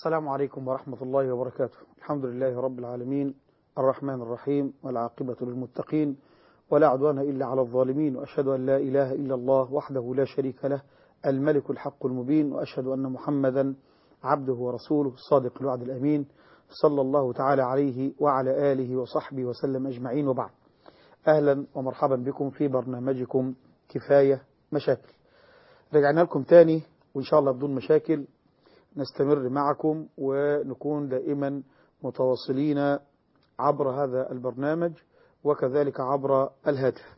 السلام عليكم ورحمة الله وبركاته الحمد لله رب العالمين الرحمن الرحيم والعاقبة للمتقين ولا عدوان إلا على الظالمين وأشهد أن لا إله إلا الله وحده لا شريك له الملك الحق المبين وأشهد أن محمدا عبده ورسوله الصادق الوعد الأمين صلى الله تعالى عليه وعلى آله وصحبه وسلم أجمعين وبعد أهلا ومرحبا بكم في برنامجكم كفاية مشاكل رجعنا لكم تاني وإن شاء الله بدون مشاكل نستمر معكم ونكون دائما متواصلين عبر هذا البرنامج وكذلك عبر الهاتف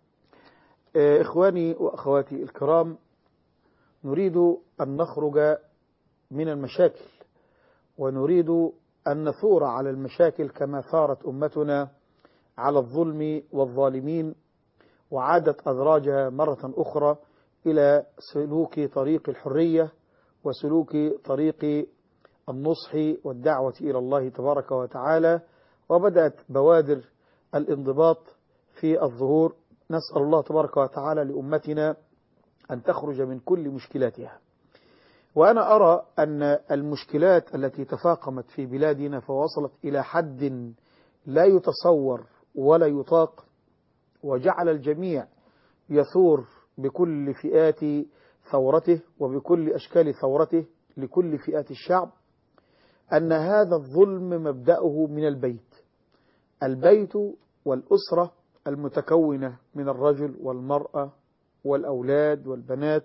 إخواني وأخواتي الكرام نريد أن نخرج من المشاكل ونريد أن نثور على المشاكل كما ثارت أمتنا على الظلم والظالمين وعادت أدراجها مرة أخرى إلى سلوك طريق الحرية وسلوك طريق النصح والدعوة إلى الله تبارك وتعالى وبدأت بوادر الانضباط في الظهور نسأل الله تبارك وتعالى لأمتنا أن تخرج من كل مشكلاتها وأنا أرى أن المشكلات التي تفاقمت في بلادنا فوصلت إلى حد لا يتصور ولا يطاق وجعل الجميع يثور بكل فئات ثورته وبكل أشكال ثورته لكل فئات الشعب أن هذا الظلم مبدأه من البيت البيت والأسرة المتكونة من الرجل والمرأة والأولاد والبنات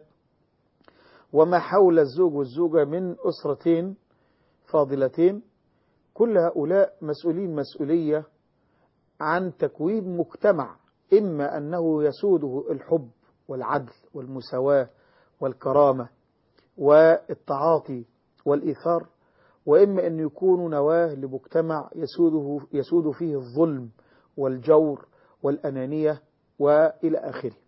وما حول الزوج والزوجة من أسرتين فاضلتين كل هؤلاء مسؤولين مسؤولية عن تكوين مجتمع إما أنه يسوده الحب والعدل والمساواة والكرامة والتعاطي والإيثار وإما أن يكونوا نواة لمجتمع يسوده يسود فيه الظلم والجور والأنانية وإلى آخره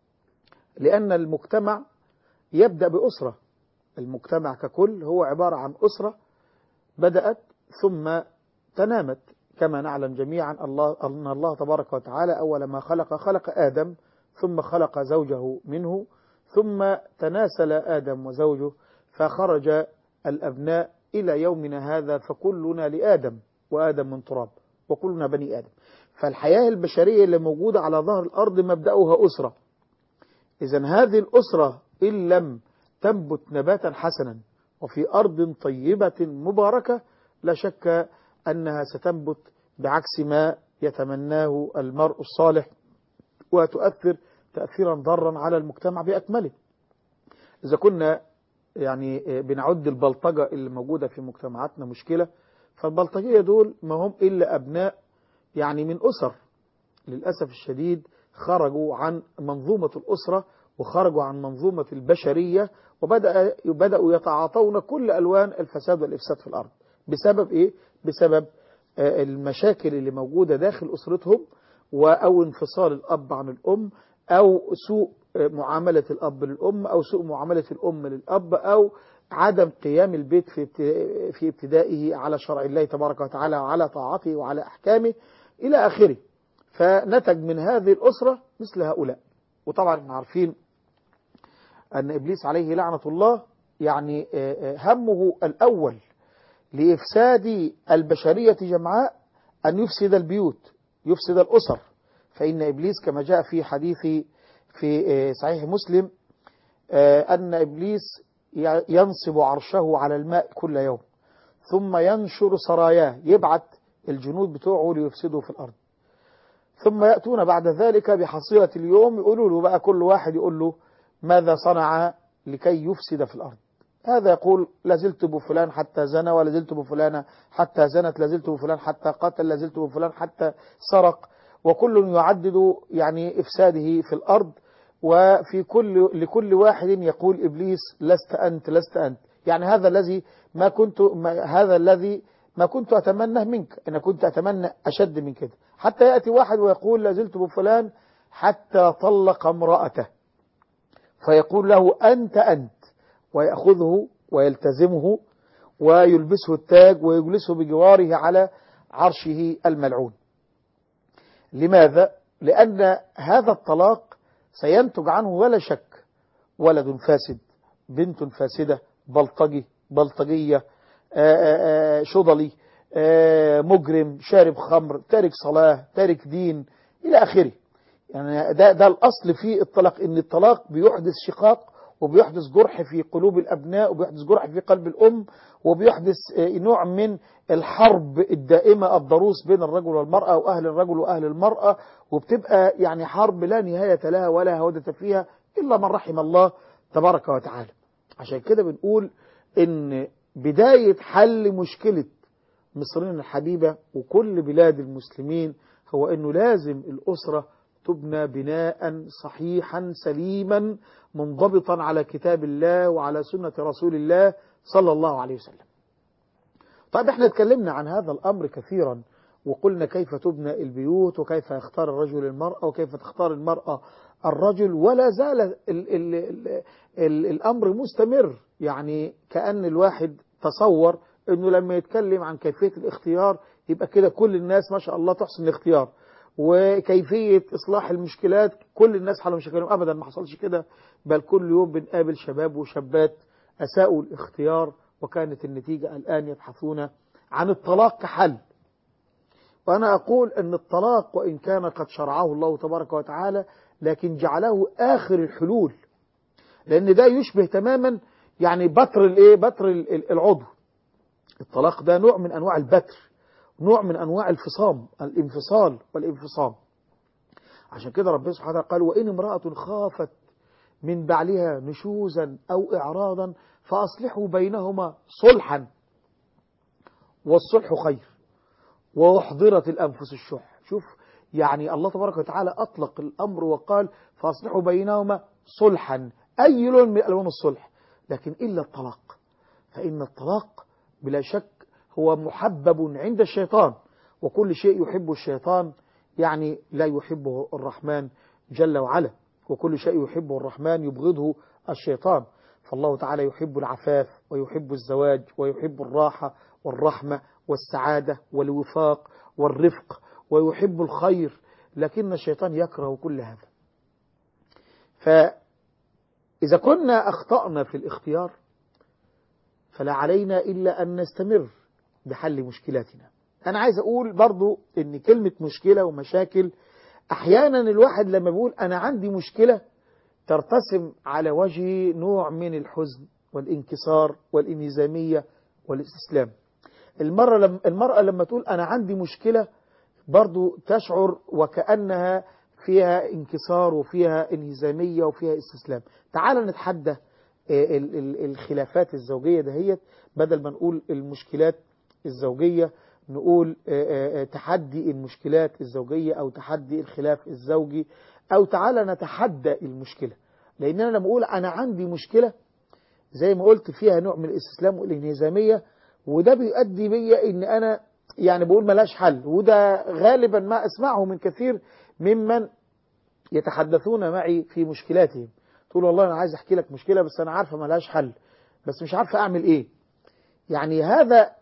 لأن المجتمع يبدأ بأسرة المجتمع ككل هو عبارة عن أسرة بدأت ثم تنامت كما نعلم جميعا الله أن الله تبارك وتعالى أول ما خلق خلق آدم ثم خلق زوجه منه ثم تناسل آدم وزوجه فخرج الأبناء إلى يومنا هذا فكلنا لآدم وآدم من تراب وكلنا بني آدم فالحياة البشرية اللي موجودة على ظهر الأرض مبدأها أسرة إذا هذه الأسرة إن لم تنبت نباتا حسنا وفي أرض طيبة مباركة لا شك أنها ستنبت بعكس ما يتمناه المرء الصالح وتؤثر تأثيرا ضارا على المجتمع بأكمله إذا كنا يعني بنعد البلطجة اللي موجودة في مجتمعاتنا مشكلة فالبلطجية دول ما هم إلا أبناء يعني من أسر للأسف الشديد خرجوا عن منظومة الأسرة وخرجوا عن منظومة البشرية وبدأ بدأوا يتعاطون كل ألوان الفساد والإفساد في الأرض بسبب إيه؟ بسبب المشاكل اللي موجودة داخل أسرتهم أو انفصال الأب عن الأم أو سوء معاملة الأب للأم أو سوء معاملة الأم للأب أو عدم قيام البيت في في ابتدائه على شرع الله تبارك وتعالى وعلى طاعته وعلى أحكامه إلى آخره فنتج من هذه الأسرة مثل هؤلاء وطبعا عارفين أن إبليس عليه لعنة الله يعني همه الأول لإفساد البشرية جمعاء أن يفسد البيوت يفسد الأسر فإن إبليس كما جاء في حديث في صحيح مسلم أن إبليس ينصب عرشه على الماء كل يوم ثم ينشر سراياه يبعث الجنود بتوعه ليفسدوا في الأرض ثم يأتون بعد ذلك بحصيلة اليوم يقولوا له بقى كل واحد يقول له ماذا صنع لكي يفسد في الأرض هذا يقول لازلت بفلان حتى زنى ولازلت بفلانة حتى زنت لازلت بفلان حتى قتل لازلت بفلان حتى سرق وكل يعدد يعني إفساده في الأرض وفي كل لكل واحد يقول إبليس لست أنت لست أنت يعني هذا الذي ما كنت ما هذا الذي ما كنت أتمنى منك أنا كنت أتمنى أشد من كده حتى يأتي واحد ويقول لازلت بفلان حتى طلق امرأته فيقول له أنت أنت ويأخذه ويلتزمه ويلبسه التاج ويجلسه بجواره على عرشه الملعون لماذا؟ لأن هذا الطلاق سينتج عنه ولا شك ولد فاسد بنت فاسدة بلطجي بلطجية شضلي مجرم شارب خمر تارك صلاة تارك دين إلى آخره يعني ده, ده الأصل في الطلاق إن الطلاق بيحدث شقاق وبيحدث جرح في قلوب الأبناء وبيحدث جرح في قلب الأم وبيحدث نوع من الحرب الدائمة الضروس بين الرجل والمرأة وأهل الرجل وأهل المرأة وبتبقى يعني حرب لا نهاية لها ولا هودة فيها إلا من رحم الله تبارك وتعالى عشان كده بنقول إن بداية حل مشكلة مصرنا الحبيبة وكل بلاد المسلمين هو أنه لازم الأسرة تبنى بناء صحيحا سليما منضبطا على كتاب الله وعلى سنة رسول الله صلى الله عليه وسلم طيب احنا اتكلمنا عن هذا الأمر كثيرا وقلنا كيف تبنى البيوت وكيف يختار الرجل المرأة وكيف تختار المرأة الرجل ولا زال ال ال ال ال الأمر مستمر يعني كأن الواحد تصور أنه لما يتكلم عن كيفية الاختيار يبقى كده كل الناس ما شاء الله تحسن الاختيار وكيفية إصلاح المشكلات كل الناس حلوا مشاكلهم أبدا ما حصلش كده بل كل يوم بنقابل شباب وشابات أساءوا الاختيار وكانت النتيجة الآن يبحثون عن الطلاق كحل وأنا أقول أن الطلاق وإن كان قد شرعه الله تبارك وتعالى لكن جعله آخر الحلول لأن ده يشبه تماما يعني بتر الايه بتر العضو الطلاق ده نوع من أنواع البتر نوع من أنواع الفصام الانفصال والانفصام عشان كده ربنا سبحانه وتعالى قال وإن امرأة خافت من بعلها نشوزا أو إعراضا فأصلحوا بينهما صلحا والصلح خير وأحضرت الأنفس الشح شوف يعني الله تبارك وتعالى أطلق الأمر وقال فأصلحوا بينهما صلحا أي لون من ألوان الصلح لكن إلا الطلاق فإن الطلاق بلا شك هو محبب عند الشيطان وكل شيء يحب الشيطان يعني لا يحبه الرحمن جل وعلا وكل شيء يحبه الرحمن يبغضه الشيطان فالله تعالى يحب العفاف ويحب الزواج ويحب الراحة والرحمة والسعادة والوفاق والرفق ويحب الخير لكن الشيطان يكره كل هذا فإذا كنا أخطأنا في الاختيار فلا علينا إلا أن نستمر بحل مشكلاتنا أنا عايز أقول برضو أن كلمة مشكلة ومشاكل أحيانا الواحد لما بيقول أنا عندي مشكلة ترتسم على وجهي نوع من الحزن والانكسار والانهزامية والاستسلام المرة لما المرأة لما تقول أنا عندي مشكلة برضو تشعر وكأنها فيها انكسار وفيها انهزامية وفيها استسلام تعال نتحدى الخلافات الزوجية دهيت بدل ما نقول المشكلات الزوجية نقول تحدي المشكلات الزوجية أو تحدي الخلاف الزوجي أو تعالى نتحدى المشكلة لأن أنا لما أقول أنا عندي مشكلة زي ما قلت فيها نوع من الاستسلام والانهزامية وده بيؤدي بيا ان انا يعني بقول ملاش حل وده غالبا ما اسمعه من كثير ممن يتحدثون معي في مشكلاتهم تقول والله انا عايز احكي لك مشكلة بس انا عارفة ملاش حل بس مش عارفة اعمل ايه يعني هذا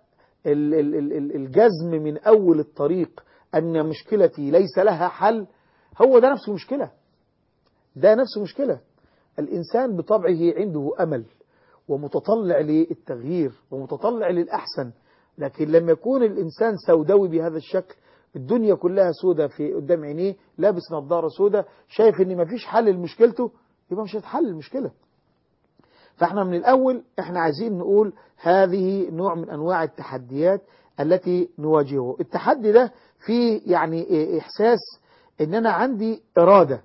الجزم من اول الطريق ان مشكلتي ليس لها حل هو ده نفسه مشكلة ده نفسه مشكلة الانسان بطبعه عنده امل ومتطلع للتغيير ومتطلع للأحسن لكن لما يكون الإنسان سوداوي بهذا الشكل الدنيا كلها سودة في قدام عينيه لابس نظارة سودة شايف ان مفيش حل لمشكلته يبقى مش هتحل المشكلة فاحنا من الأول احنا عايزين نقول هذه نوع من أنواع التحديات التي نواجهه التحدي ده فيه يعني إحساس ان أنا عندي إرادة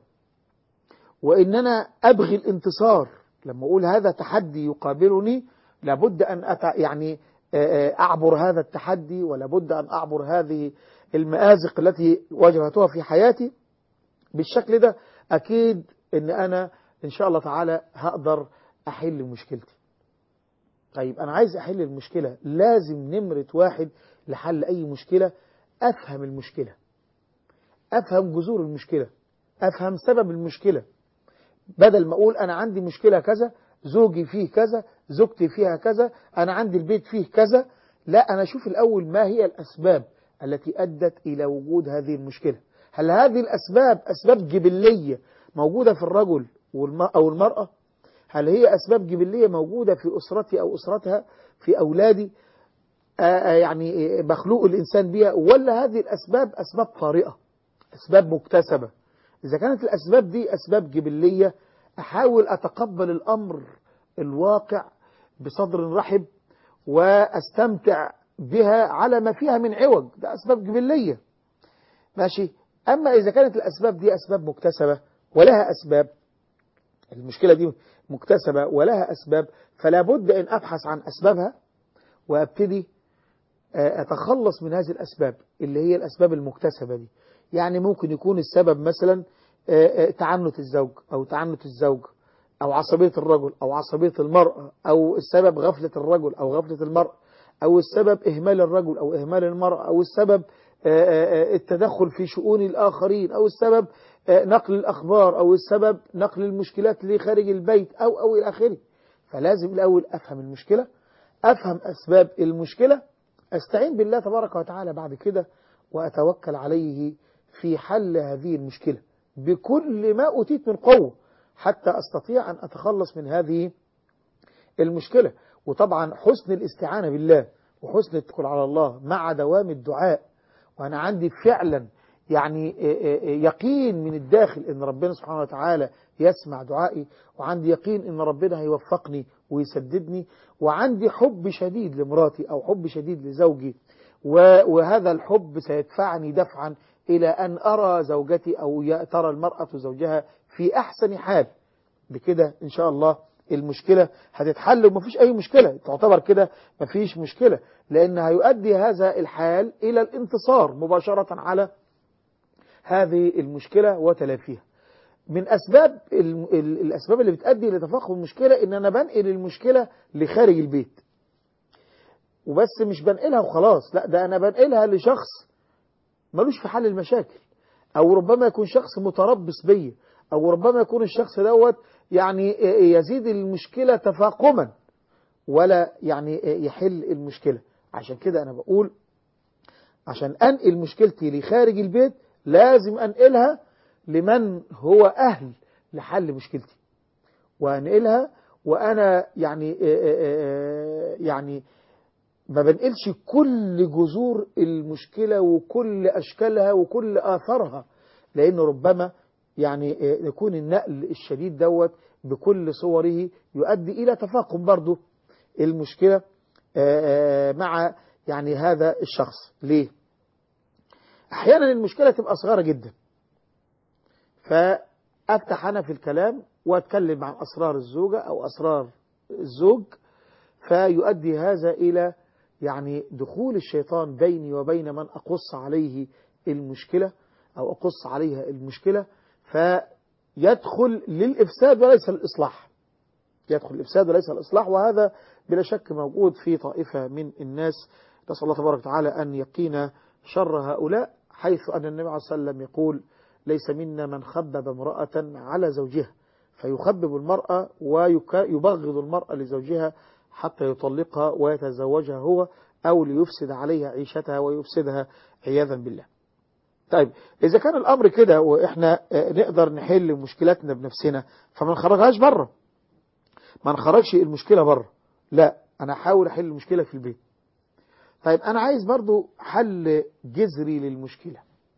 وان أنا أبغي الانتصار لما أقول هذا تحدي يقابلني لابد أن أتع يعني أعبر هذا التحدي ولابد أن أعبر هذه المآزق التي واجهتها في حياتي بالشكل ده أكيد أن أنا إن شاء الله تعالى هقدر أحل مشكلتي طيب أنا عايز أحل المشكلة لازم نمرة واحد لحل أي مشكلة أفهم المشكلة أفهم جذور المشكلة أفهم سبب المشكلة بدل ما أقول أنا عندي مشكلة كذا زوجي فيه كذا زوجتي فيها كذا أنا عندي البيت فيه كذا لا أنا أشوف الأول ما هي الأسباب التي أدت إلى وجود هذه المشكلة هل هذه الأسباب أسباب جبلية موجودة في الرجل أو المرأة هل هي أسباب جبلية موجودة في أسرتي أو أسرتها في أولادي يعني مخلوق الإنسان بها ولا هذه الأسباب أسباب طارئة أسباب مكتسبة إذا كانت الأسباب دي أسباب جبلية أحاول أتقبل الأمر الواقع بصدر رحب وأستمتع بها على ما فيها من عوج ده أسباب جبلية ماشي أما إذا كانت الأسباب دي أسباب مكتسبة ولها أسباب المشكلة دي مكتسبة ولها أسباب فلا بد أن أبحث عن أسبابها وأبتدي أتخلص من هذه الأسباب اللي هي الأسباب المكتسبة دي يعني ممكن يكون السبب مثلا تعنت الزوج أو تعنت الزوج أو عصبية الرجل أو عصبية المرأة أو السبب غفلة الرجل أو غفلة المرأة أو السبب إهمال الرجل أو إهمال المرأة أو السبب التدخل في شؤون الآخرين أو السبب نقل الأخبار أو السبب نقل المشكلات لخارج البيت أو أو إلى آخره فلازم الأول أفهم المشكلة أفهم أسباب المشكلة أستعين بالله تبارك وتعالى بعد كده وأتوكل عليه في حل هذه المشكلة بكل ما أتيت من قوة حتى أستطيع أن أتخلص من هذه المشكلة وطبعا حسن الاستعانة بالله وحسن التكل على الله مع دوام الدعاء وأنا عندي فعلا يعني يقين من الداخل ان ربنا سبحانه وتعالى يسمع دعائي وعندي يقين ان ربنا هيوفقني ويسددني وعندي حب شديد لمراتي او حب شديد لزوجي وهذا الحب سيدفعني دفعا الى ان ارى زوجتي او ترى المرأة زوجها في احسن حال بكده ان شاء الله المشكلة هتتحل ومفيش اي مشكلة تعتبر كده مفيش مشكلة لان هيؤدي هذا الحال الى الانتصار مباشرة على هذه المشكلة وتلافيها من أسباب الأسباب اللي بتؤدي لتفاقم المشكلة إن أنا بنقل المشكلة لخارج البيت وبس مش بنقلها وخلاص لا ده أنا بنقلها لشخص ملوش في حل المشاكل أو ربما يكون شخص متربص بيا أو ربما يكون الشخص دوت يعني يزيد المشكلة تفاقما ولا يعني يحل المشكلة عشان كده أنا بقول عشان أنقل مشكلتي لخارج البيت لازم أنقلها لمن هو أهل لحل مشكلتي وأنقلها وأنا يعني يعني ما بنقلش كل جذور المشكلة وكل أشكالها وكل آثارها لأن ربما يعني يكون النقل الشديد دوت بكل صوره يؤدي إلى تفاقم برضه المشكلة مع يعني هذا الشخص ليه؟ احيانا المشكلة تبقى صغيرة جدا فافتح انا في الكلام واتكلم عن اسرار الزوجة او اسرار الزوج فيؤدي هذا الى يعني دخول الشيطان بيني وبين من اقص عليه المشكلة او اقص عليها المشكلة فيدخل للافساد وليس الاصلاح يدخل الافساد وليس الاصلاح وهذا بلا شك موجود في طائفة من الناس نسأل الله تبارك وتعالى ان يقينا شر هؤلاء حيث أن النبي عليه الصلاة والسلام يقول ليس منا من خبب امرأة على زوجها فيخبب المرأة ويبغض المرأة لزوجها حتى يطلقها ويتزوجها هو أو ليفسد عليها عيشتها ويفسدها عياذا بالله طيب إذا كان الأمر كده وإحنا نقدر نحل مشكلاتنا بنفسنا فما نخرجهاش بره ما نخرجش المشكلة بره لا أنا أحاول أحل المشكلة في البيت طيب أنا عايز برضو حل جذري للمشكلة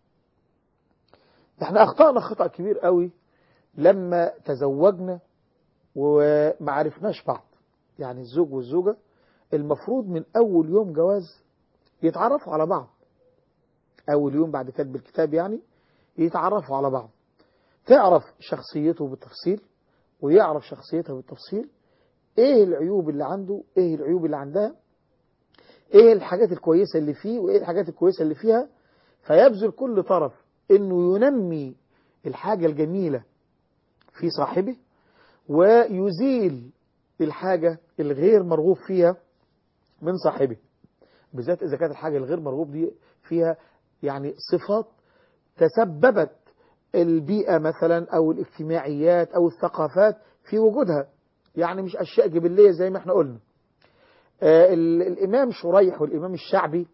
احنا أخطأنا خطأ كبير قوي لما تزوجنا وما عرفناش بعض يعني الزوج والزوجة المفروض من أول يوم جواز يتعرفوا على بعض أول يوم بعد كتب الكتاب يعني يتعرفوا على بعض تعرف شخصيته بالتفصيل ويعرف شخصيتها بالتفصيل ايه العيوب اللي عنده ايه العيوب اللي عندها ايه الحاجات الكويسة اللي فيه وايه الحاجات الكويسة اللي فيها فيبذل كل طرف انه ينمي الحاجة الجميلة في صاحبه ويزيل الحاجة الغير مرغوب فيها من صاحبه بالذات إذا كانت الحاجة الغير مرغوب دي فيها يعني صفات تسببت البيئة مثلا أو الاجتماعيات أو الثقافات في وجودها يعني مش أشياء جبلية زي ما احنا قلنا آه الإمام شريح والإمام الشعبي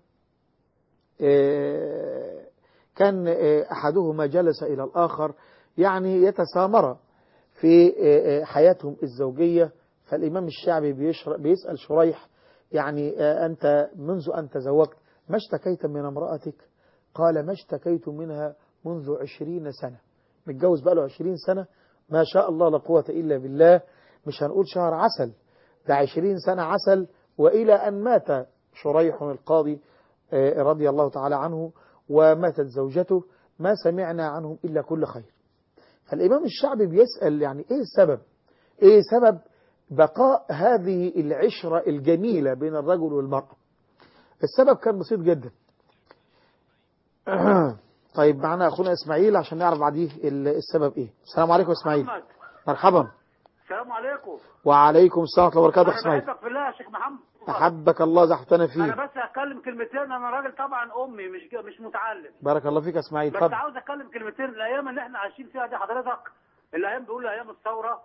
آه كان آه أحدهما جلس إلى الآخر يعني يتسامر في حياتهم الزوجية فالإمام الشعبي بيسأل شريح يعني آه، أنت منذ أن تزوجت ما اشتكيت من امرأتك قال ما اشتكيت منها منذ عشرين سنة متجوز بقى له عشرين سنة ما شاء الله لا قوة إلا بالله مش هنقول شهر عسل ده عشرين سنة عسل وإلى أن مات شريح القاضي آه، رضي الله تعالى عنه وماتت زوجته ما سمعنا عنهم إلا كل خير فالإمام الشعبي بيسأل يعني إيه السبب إيه سبب بقاء هذه العشرة الجميلة بين الرجل والمرأة السبب كان بسيط جدا طيب معنا أخونا إسماعيل عشان نعرف بعديه ال- السبب إيه السلام عليكم إسماعيل محمد مرحبا السلام عليكم وعليكم السلام ورحمة الله وبركاته انا إسماعيل بحبك في الله يا شيخ محمد أحبك الله زحتنا انا فيه بس هتكلم كلمتين انا راجل طبعا امي مش مش متعلم بارك الله فيك يا إسماعيل بس اتفضل عاوز اتكلم كلمتين الايام اللي احنا عايشين فيها دي حضرتك الايام بيقولوا ايام الثوره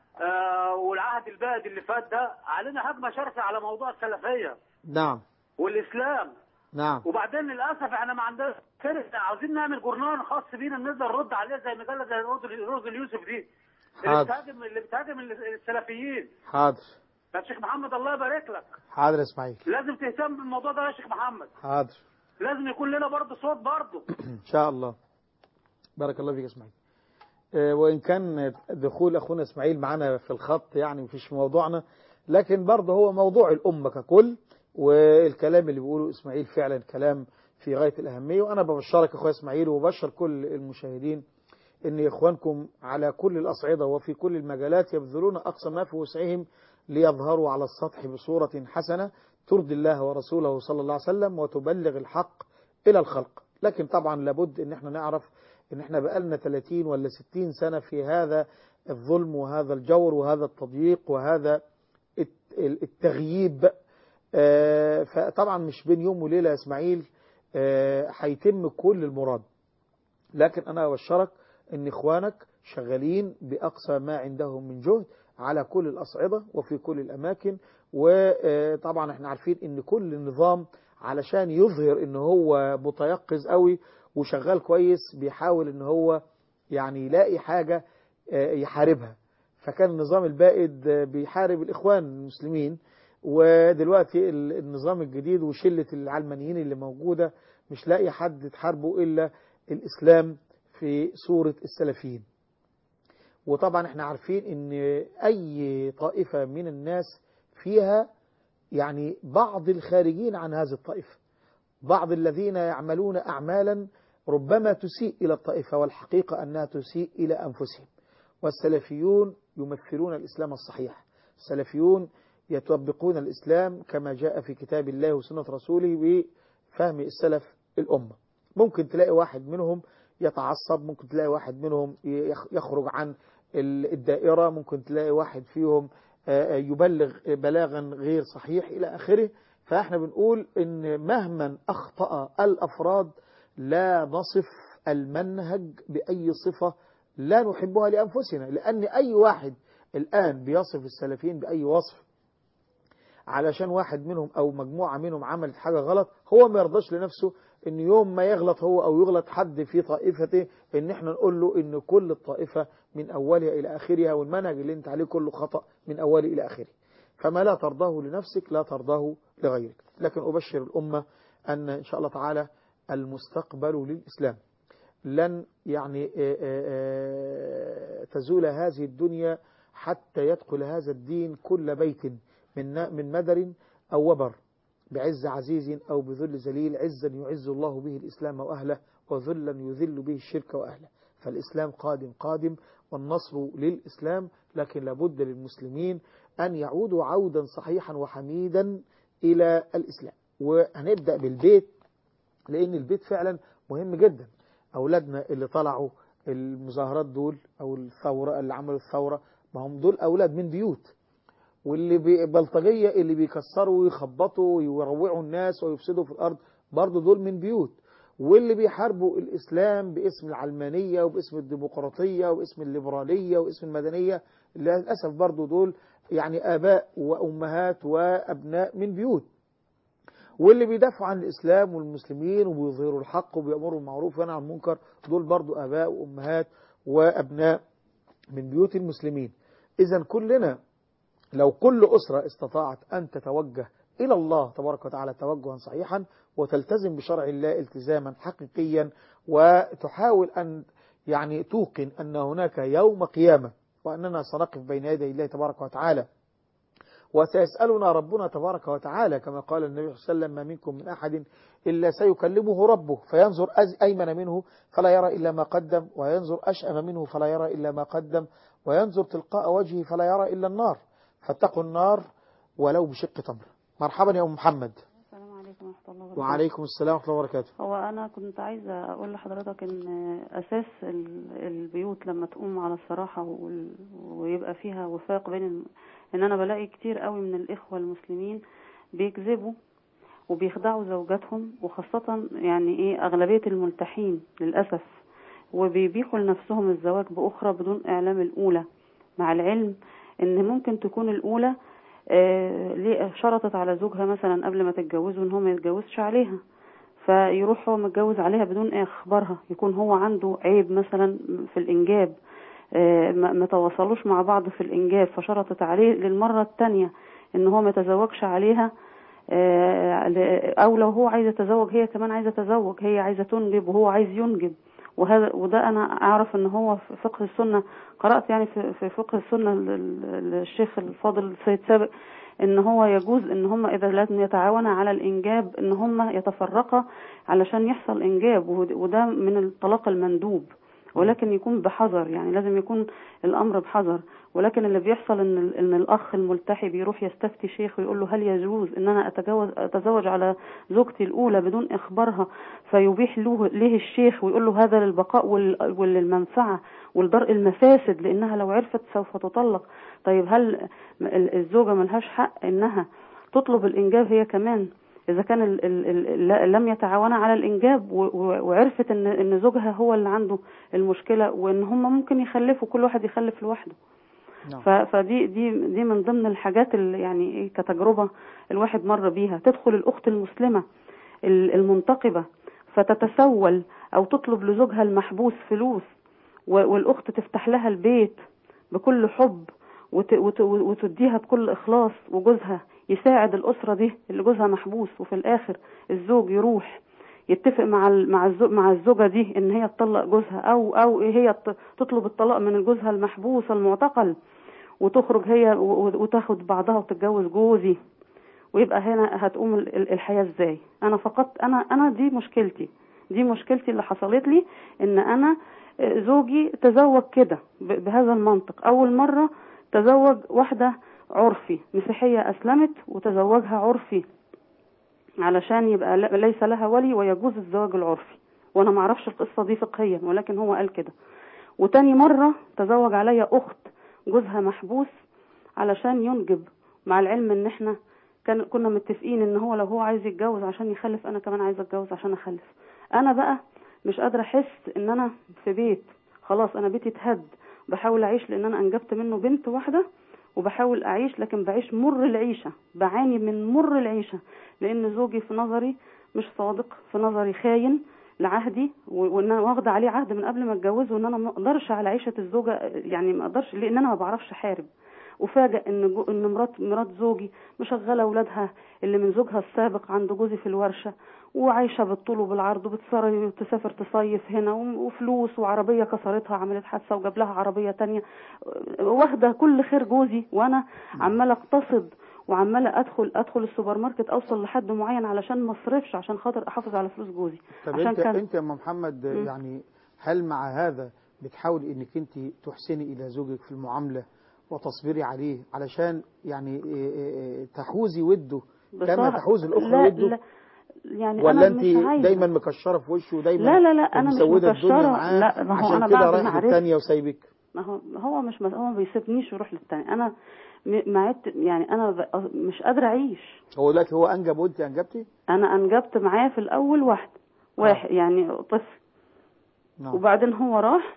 آه والعهد البائد اللي فات ده علينا هجمه شرسه على موضوع السلفيه نعم والاسلام نعم وبعدين للاسف احنا ما عندناش فرق عاوزين نعمل جورنال خاص بينا نقدر نرد عليه زي مجله زي روز روز اليوسف دي اللي حاضر. بتهاجم اللي بتهاجم السلفيين حاضر يا شيخ محمد الله يبارك لك حاضر يا إسماعيل لازم تهتم بالموضوع ده يا شيخ محمد حاضر لازم يكون لنا برضه صوت برضه إن شاء الله بارك الله فيك يا إسماعيل آه، وإن كان دخول أخونا إسماعيل معنا في الخط يعني مفيش في موضوعنا لكن برضه هو موضوع الأمة ككل والكلام اللي بيقوله إسماعيل فعلا كلام في غاية الأهمية وأنا ببشرك أخويا إسماعيل وبشر كل المشاهدين إن إخوانكم على كل الأصعدة وفي كل المجالات يبذلون أقصى ما في وسعهم ليظهروا على السطح بصورة حسنة ترضي الله ورسوله صلى الله عليه وسلم وتبلغ الحق إلى الخلق لكن طبعا لابد إن احنا نعرف إن احنا بقالنا 30 ولا 60 سنة في هذا الظلم وهذا الجور وهذا التضييق وهذا الت- التغييب آه، فطبعا مش بين يوم وليلة يا إسماعيل آه، هيتم كل المراد لكن أنا أبشرك أن إخوانك شغالين بأقصى ما عندهم من جهد على كل الأصعدة وفي كل الأماكن وطبعا احنا عارفين أن كل نظام علشان يظهر أن هو متيقظ قوي وشغال كويس بيحاول أن هو يعني يلاقي حاجة آه، يحاربها فكان النظام البائد آه، بيحارب الإخوان المسلمين ودلوقتي ال- النظام الجديد وشلة العلمانيين اللي موجودة مش لاقي حد تحاربه إلا الإسلام في صورة السلفيين وطبعا احنا عارفين ان اي طائفة من الناس فيها يعني بعض الخارجين عن هذه الطائفة بعض الذين يعملون أعمالا ربما تسيء إلى الطائفة والحقيقة أنها تسيء إلى أنفسهم والسلفيون يمثلون الإسلام الصحيح السلفيون يطبقون الإسلام كما جاء في كتاب الله وسنة رسوله بفهم السلف الأمة ممكن تلاقي واحد منهم يتعصب ممكن تلاقي واحد منهم يخ- يخرج عن ال- الدائرة ممكن تلاقي واحد فيهم آه، يبلغ بلاغا غير صحيح إلى آخره فإحنا بنقول إن مهما أخطأ الأفراد لا نصف المنهج بأي صفة لا نحبها لأنفسنا لأن أي واحد الآن بيصف السلفيين بأي وصف علشان واحد منهم أو مجموعة منهم عملت حاجة غلط هو ما يرضاش لنفسه إن يوم ما يغلط هو أو يغلط حد في طائفته إن إحنا نقول له إن كل الطائفة من أولها إلى آخرها والمنهج اللي أنت عليه كله خطأ من أوله إلى آخره فما لا ترضاه لنفسك لا ترضاه لغيرك لكن أبشر الأمة أن إن شاء الله تعالى المستقبل للإسلام لن يعني آه، آه، آه، تزول هذه الدنيا حتى يدخل هذا الدين كل بيت من من مدر أو وبر بعز عزيز أو بذل ذليل عزا يعز الله به الإسلام وأهله وذلا يذل به الشرك وأهله فالإسلام قادم قادم والنصر للإسلام لكن لابد للمسلمين أن يعودوا عودا صحيحا وحميدا إلى الإسلام وهنبدأ بالبيت لأن البيت فعلا مهم جدا أولادنا اللي طلعوا المظاهرات دول أو الثورة اللي عملوا الثورة ما هم دول أولاد من بيوت واللي بي- بلطجية اللي بيكسروا ويخبطوا ويروعوا الناس ويفسدوا في الأرض برضو دول من بيوت واللي بيحاربوا الإسلام باسم العلمانية وباسم الديمقراطية وباسم الليبرالية واسم المدنية للأسف برضو دول يعني آباء وأمهات وأبناء من بيوت واللي بيدافعوا عن الإسلام والمسلمين وبيظهروا الحق وبيأمروا بالمعروف وينهوا عن المنكر دول برضو آباء وأمهات وأبناء من بيوت المسلمين إذا كلنا لو كل أسرة استطاعت أن تتوجه إلى الله تبارك وتعالى توجها صحيحا وتلتزم بشرع الله التزاما حقيقيا وتحاول أن يعني توقن أن هناك يوم قيامة وأننا سنقف بين يدي الله تبارك وتعالى وسيسألنا ربنا تبارك وتعالى كما قال النبي صلى الله عليه وسلم ما منكم من أحد إلا سيكلمه ربه فينظر أيمن منه فلا يرى إلا ما قدم وينظر أشأم منه فلا يرى إلا ما قدم وينظر تلقاء وجهه فلا يرى إلا النار فاتقوا النار ولو بشق تمر مرحبا يا أم محمد السلام عليكم ورحمة الله وبركاته وعليكم السلام ورحمة الله وبركاته هو أنا كنت عايزة أقول لحضرتك إن أساس ال- البيوت لما تقوم على الصراحة وال- ويبقى فيها وفاق بين الم... إن أنا بلاقي كتير قوي من الإخوة المسلمين بيكذبوا وبيخدعوا زوجاتهم وخاصة يعني إيه أغلبية الملتحين للأسف وبيبيحوا لنفسهم الزواج بأخرى بدون إعلام الأولى مع العلم إن ممكن تكون الأولى آه، ليه- شرطت على زوجها مثلا قبل ما تتجوزه ان هو ما يتجوزش عليها فيروح هو متجوز عليها بدون اخبارها يكون هو عنده عيب مثلا في الانجاب آه، ما ما تواصلوش مع بعض في الانجاب فشرطت عليه للمره الثانيه ان هو ما يتزوجش عليها آه، ل- او لو هو عايز يتزوج هي كمان عايزه تتزوج هي عايزه تنجب وهو عايز ينجب وهذا وده انا اعرف ان هو في فقه السنه قرات يعني في في فقه السنه لل- للشيخ الفاضل السيد سابق ان هو يجوز ان هم اذا لازم يتعاونا على الانجاب ان هم يتفرقا علشان يحصل انجاب ود- وده من الطلاق المندوب ولكن يكون بحذر يعني لازم يكون الامر بحذر ولكن اللي بيحصل ان ال- ان الاخ الملتحي بيروح يستفتي شيخ ويقول له هل يجوز ان انا اتجوز اتزوج على زوجتي الاولى بدون اخبارها فيبيح له ليه الشيخ ويقول له هذا للبقاء وال- وللمنفعه ولدرء المفاسد لانها لو عرفت سوف تطلق طيب هل ال- الزوجه ملهاش حق انها تطلب الانجاب هي كمان اذا كان ال ال ال لا- لم يتعاونا على الانجاب و- و- وعرفت ان ان زوجها هو اللي عنده المشكله وان هم ممكن يخلفوا كل واحد يخلف لوحده نعم. ف- فدي دي دي من ضمن الحاجات اللي يعني ايه كتجربه الواحد مر بيها تدخل الاخت المسلمه ال- المنتقبه فتتسول او تطلب لزوجها المحبوس فلوس و- والاخت تفتح لها البيت بكل حب وت- وت- وتديها بكل اخلاص وجوزها يساعد الاسره دي اللي جوزها محبوس وفي الاخر الزوج يروح يتفق مع ال- مع الزوج مع الزوجه دي ان هي تطلق جوزها او او هي ت- تطلب الطلاق من جوزها المحبوس المعتقل وتخرج هي و- و- وتاخد بعضها وتتجوز جوزي ويبقى هنا هتقوم ال- ال- الحياه ازاي انا فقط انا انا دي مشكلتي دي مشكلتي اللي حصلت لي ان انا آه، زوجي تزوج كده ب- بهذا المنطق اول مره تزوج واحده عرفي مسيحيه اسلمت وتزوجها عرفي علشان يبقى ل- ليس لها ولي ويجوز الزواج العرفي وانا ما اعرفش القصه دي فقهيا ولكن هو قال كده وتاني مره تزوج عليا اخت جوزها محبوس علشان ينجب مع العلم ان احنا كان كنا متفقين ان هو لو هو عايز يتجوز عشان يخلف انا كمان عايزه اتجوز عشان اخلف انا بقى مش قادره احس ان انا في بيت خلاص انا بيتي اتهد بحاول اعيش لان انا انجبت منه بنت واحده وبحاول اعيش لكن بعيش مر العيشه بعاني من مر العيشه لان زوجي في نظري مش صادق في نظري خاين لعهدي و- وان انا واخده عليه عهد من قبل ما اتجوزه وان انا ما اقدرش على عيشه الزوجه يعني ما اقدرش لان انا ما بعرفش احارب وفاجئ ان جو ان مرات مرات زوجي مشغله اولادها اللي من زوجها السابق عند جوزي في الورشه وعايشه بالطول وبالعرض وبتسافر تسافر تصيف هنا و- وفلوس وعربيه كسرتها عملت حادثه وجاب لها عربيه تانية واخده كل خير جوزي وانا عماله اقتصد وعماله ادخل ادخل السوبر ماركت اوصل لحد معين علشان ما اصرفش عشان خاطر احافظ على فلوس جوزي طب عشان انت كان انت يا ام محمد مم. يعني هل مع هذا بتحاولي انك انت تحسني الى زوجك في المعامله وتصبري عليه علشان يعني إيه إيه إيه تحوزي وده كما بصراحة- تحوز الاخرى لا وده لا يعني ولا انا انت مش عايزة. دايما مكشره في وشه ودايما لا لا لا انا مش مسوده الدنيا مكشره معاه لا ما هو عشان انا كده بعد رايح ما عرفت للثانيه وسايبك ما هو هو مش هو ما بيسيبنيش يروح للتاني انا م- ما عدت يعني انا ب- مش قادره اعيش هو دلوقتي هو انجب وانت انجبتي انا انجبت معاه في الاول واحد واحد يعني طفل نعم وبعدين هو راح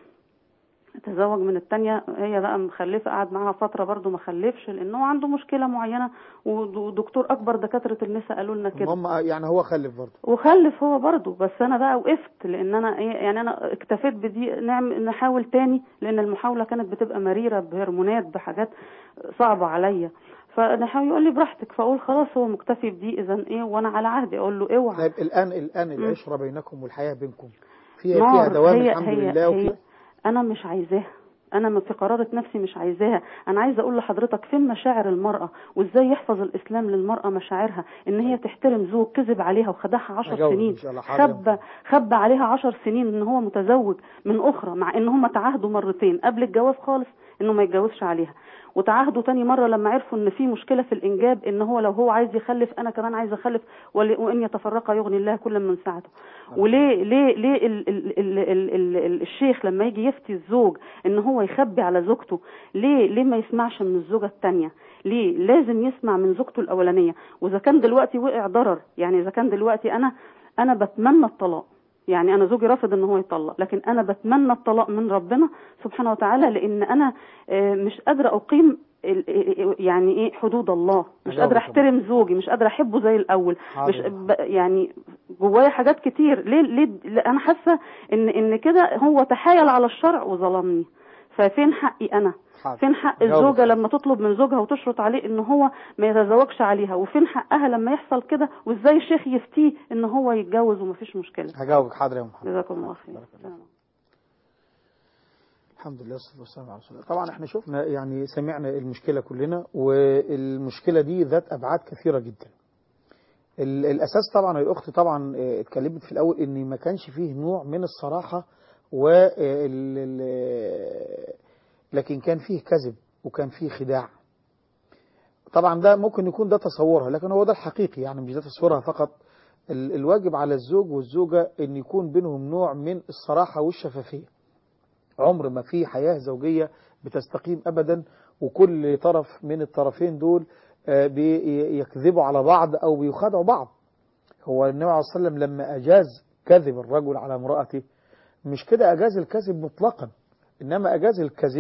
تزوج من التانية هي بقى مخلفة قعد معاها فترة برضو ما خلفش لأنه عنده مشكلة معينة ود- ودكتور أكبر دكاترة النساء قالوا لنا كده هم يعني هو خلف برضه وخلف هو برضه بس انا بقى وقفت لان انا ايه يعني انا اكتفيت بدي نعم نحاول تاني لان المحاوله كانت بتبقى مريره بهرمونات بحاجات صعبه عليا فنحاول يقول لي براحتك فاقول خلاص هو مكتفي بدي اذا ايه وانا على عهدي اقول له اوعى طيب الآن الآن مم. العشرة بينكم والحياة بينكم فيها فيها نار دوام هي الحمد هي لله هي وفي انا مش عايزاها انا ما في قرارة نفسي مش عايزاها انا عايزه اقول لحضرتك فين مشاعر المرأة وازاي يحفظ الاسلام للمرأة مشاعرها ان هي تحترم زوج كذب عليها وخدعها عشر أجاوب سنين إن شاء الله حاضر. خبى خبى عليها عشر سنين ان هو متزوج من اخرى مع ان هم تعاهدوا مرتين قبل الجواز خالص انه ما يتجوزش عليها وتعاهدوا تاني مرة لما عرفوا ان في مشكلة في الانجاب ان هو لو هو عايز يخلف انا كمان عايز اخلف ول- وان يتفرقا يغني الله كل من سعته وليه ليه ليه ال ال ال ال ال ال الشيخ لما يجي يفتي الزوج ان هو يخبي على زوجته ليه ليه ما يسمعش من الزوجة التانية ليه لازم يسمع من زوجته الاولانية واذا كان دلوقتي وقع ضرر يعني اذا كان دلوقتي انا انا بتمنى الطلاق يعني انا زوجي رافض ان هو يطلق لكن انا بتمنى الطلاق من ربنا سبحانه وتعالى لان انا آه، مش قادره اقيم ال- يعني ايه حدود الله مش أجاوبك قادره طبعا. احترم زوجي مش قادره احبه زي الاول حاضر. مش ب- يعني جوايا حاجات كتير ليه ليه لا، انا حاسه ان ان كده هو تحايل على الشرع وظلمني ففين حقي انا حاضر. فين حق أجاوبك. الزوجه لما تطلب من زوجها وتشرط عليه ان هو ما يتزوجش عليها وفين حقها لما يحصل كده وازاي الشيخ يفتيه ان هو يتجوز ومفيش مشكله هجاوبك حاضر يا محمد جزاكم الله خير بارك الله. الحمد لله والصلاة والسلام على رسول الله طبعا احنا شفنا يعني سمعنا المشكلة كلنا والمشكلة دي ذات أبعاد كثيرة جدا ال- الأساس طبعا يا أختي طبعا اه، اتكلمت في الأول إن ما كانش فيه نوع من الصراحة و ال- ال- لكن كان فيه كذب وكان فيه خداع طبعا ده ممكن يكون ده تصورها لكن هو ده الحقيقي يعني مش ده تصورها فقط ال- الواجب على الزوج والزوجة أن يكون بينهم نوع من الصراحة والشفافية عمر ما في حياة زوجية بتستقيم أبدا وكل طرف من الطرفين دول آه، بيكذبوا على بعض أو بيخادعوا بعض هو النبي عليه الصلاة والسلام لما أجاز كذب الرجل على امرأته مش كده أجاز الكذب مطلقا إنما أجاز الكذب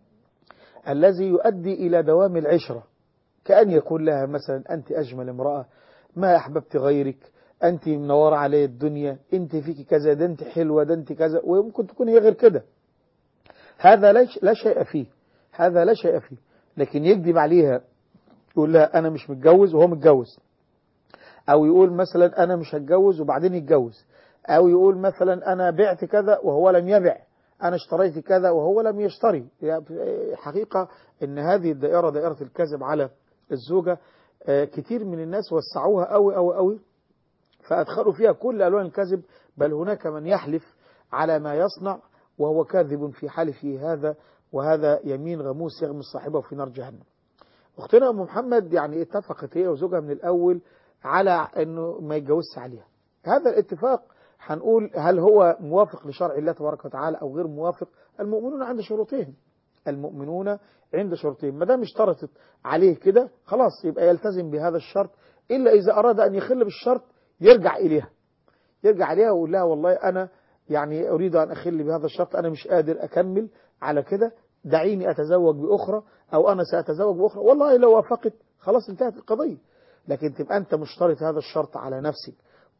الذي يؤدي إلى دوام العشرة كأن يقول لها مثلا أنت أجمل امرأة ما أحببت غيرك أنت منورة علي الدنيا أنت فيك كذا ده أنت حلوة ده أنت كذا وممكن تكون هي غير كده هذا لا لا شيء فيه هذا لا شيء فيه لكن يكذب عليها يقول لها أنا مش متجوز وهو متجوز أو يقول مثلا أنا مش هتجوز وبعدين يتجوز أو يقول مثلا أنا بعت كذا وهو لم يبع أنا اشتريت كذا وهو لم يشتري يعني حقيقة أن هذه الدائرة دائرة الكذب على الزوجة آه، كتير من الناس وسعوها قوي قوي قوي فأدخلوا فيها كل ألوان الكذب بل هناك من يحلف على ما يصنع وهو كاذب في حلفه هذا وهذا يمين غموس يغمس صاحبه في نار جهنم أختنا أم محمد يعني اتفقت هي وزوجها من الأول على أنه ما يتجوزش عليها هذا الاتفاق هنقول هل هو موافق لشرع الله تبارك وتعالى أو غير موافق المؤمنون عند شروطهم المؤمنون عند شروطهم ما دام اشترطت عليه كده خلاص يبقى يلتزم بهذا الشرط إلا إذا أراد أن يخل بالشرط يرجع إليها يرجع إليها ويقول لها والله أنا يعني أريد أن أخل بهذا الشرط أنا مش قادر أكمل على كده دعيني أتزوج بأخرى أو أنا سأتزوج بأخرى والله لو وافقت خلاص انتهت القضية لكن تبقى أنت مشترط هذا الشرط على نفسك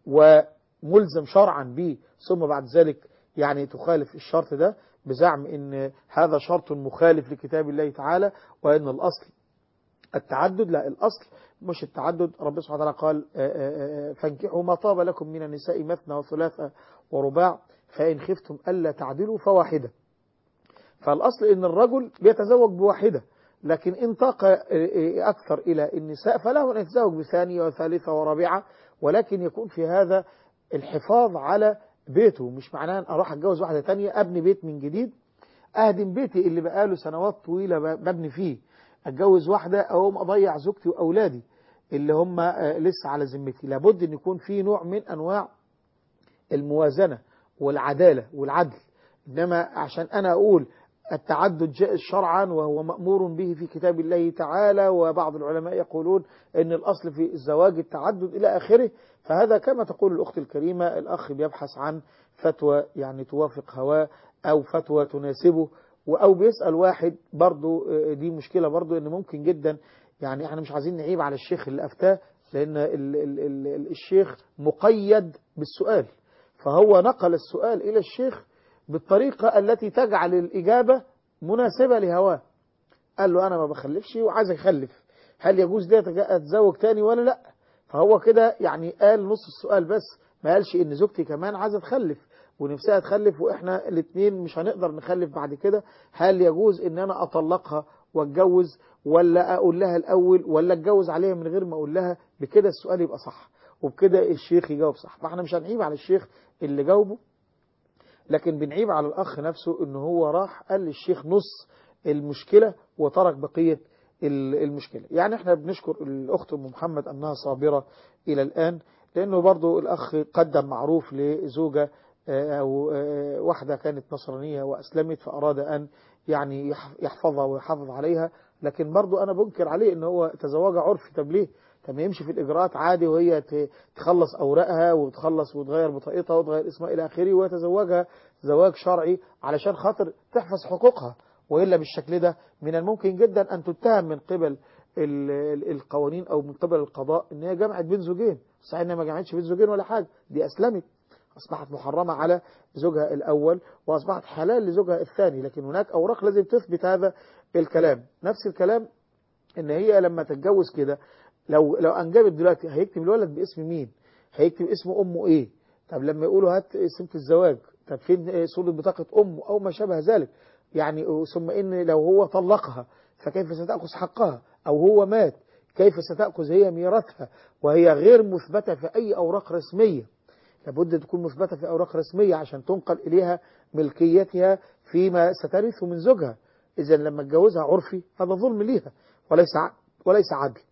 وملزم شرعا به ثم بعد ذلك يعني تخالف الشرط ده بزعم ان هذا شرط مخالف لكتاب الله تعالى وان الاصل التعدد لا الاصل مش التعدد رب سبحانه وتعالى قال آه، آه، آه، فانكحوا ما طاب لكم من النساء مثنى وثلاثة ورباع فإن خفتم ألا تعدلوا فواحدة فالأصل إن الرجل بيتزوج بواحدة لكن إن طاق آه، آه، أكثر إلى النساء فله أن يتزوج بثانية وثالثة ورابعة ولكن يكون في هذا الحفاظ على بيته مش معناه أن أروح أتجوز واحدة تانية أبني بيت من جديد أهدم بيتي اللي بقاله سنوات طويلة ب- ببني فيه أتجوز واحدة أقوم أضيع زوجتي وأولادي اللي هم آه، لسه على ذمتي لابد أن يكون في نوع من أنواع الموازنة والعدالة والعدل إنما عشان أنا أقول التعدد جائز شرعا وهو مأمور به في كتاب الله تعالى وبعض العلماء يقولون أن الأصل في الزواج التعدد إلى آخره فهذا كما تقول الأخت الكريمة الأخ بيبحث عن فتوى يعني توافق هواه أو فتوى تناسبه و- أو بيسأل واحد برضو آه، دي مشكلة برضو أن ممكن جدا يعني احنا مش عايزين نعيب على الشيخ اللي أفتاه لأن ال ال ال ال الشيخ مقيد بالسؤال فهو نقل السؤال إلى الشيخ بالطريقة التي تجعل الإجابة مناسبة لهواه قال له أنا ما بخلفش وعايز أخلف هل يجوز لي أتج- أتزوج تاني ولا لا فهو كده يعني قال نص السؤال بس ما قالش إن زوجتي كمان عايزة تخلف ونفسها تخلف وإحنا الاثنين مش هنقدر نخلف بعد كده هل يجوز إن أنا أطلقها واتجوز ولا أقول لها الأول ولا أتجوز عليها من غير ما أقول لها بكده السؤال يبقى صح وبكده الشيخ يجاوب صح فاحنا مش هنعيب على الشيخ اللي جاوبه لكن بنعيب على الأخ نفسه إن هو راح قال للشيخ نص المشكلة وترك بقية ال- المشكلة يعني احنا بنشكر الأخت أم محمد أنها صابرة إلى الآن لأنه برضو الأخ قدم معروف لزوجة آه، أو آه، واحدة كانت نصرانية وأسلمت فأراد أن يعني يح- يحفظها ويحافظ عليها لكن برضو أنا بنكر عليه إن هو تزوجها عرفي طب ليه؟ طب ما يمشي في الإجراءات عادي وهي ت- تخلص أوراقها وتخلص وتغير بطاقتها وتغير اسمها إلى آخره ويتزوجها زواج شرعي علشان خاطر تحفظ حقوقها وإلا بالشكل ده من الممكن جدا أن تتهم من قبل ال- ال- القوانين أو من قبل القضاء إن هي جمعت بين زوجين صحيح إنها ما جمعتش بين زوجين ولا حاجة دي أسلمت أصبحت محرمة على زوجها الأول وأصبحت حلال لزوجها الثاني لكن هناك أوراق لازم تثبت هذا الكلام نفس الكلام إن هي لما تتجوز كده لو لو أنجبت دلوقتي هيكتب الولد باسم مين هيكتب اسم أمه إيه طب لما يقولوا هات سمة الزواج طب فين صورة بطاقة أمه أو ما شابه ذلك يعني ثم إن لو هو طلقها فكيف ستأخذ حقها أو هو مات كيف ستأخذ هي ميراثها وهي غير مثبتة في أي أوراق رسمية لابد تكون مثبتة في أوراق رسمية عشان تنقل إليها ملكيتها فيما سترث من زوجها إذا لما اتجوزها عرفي هذا ظلم ليها وليس ع- وليس عدل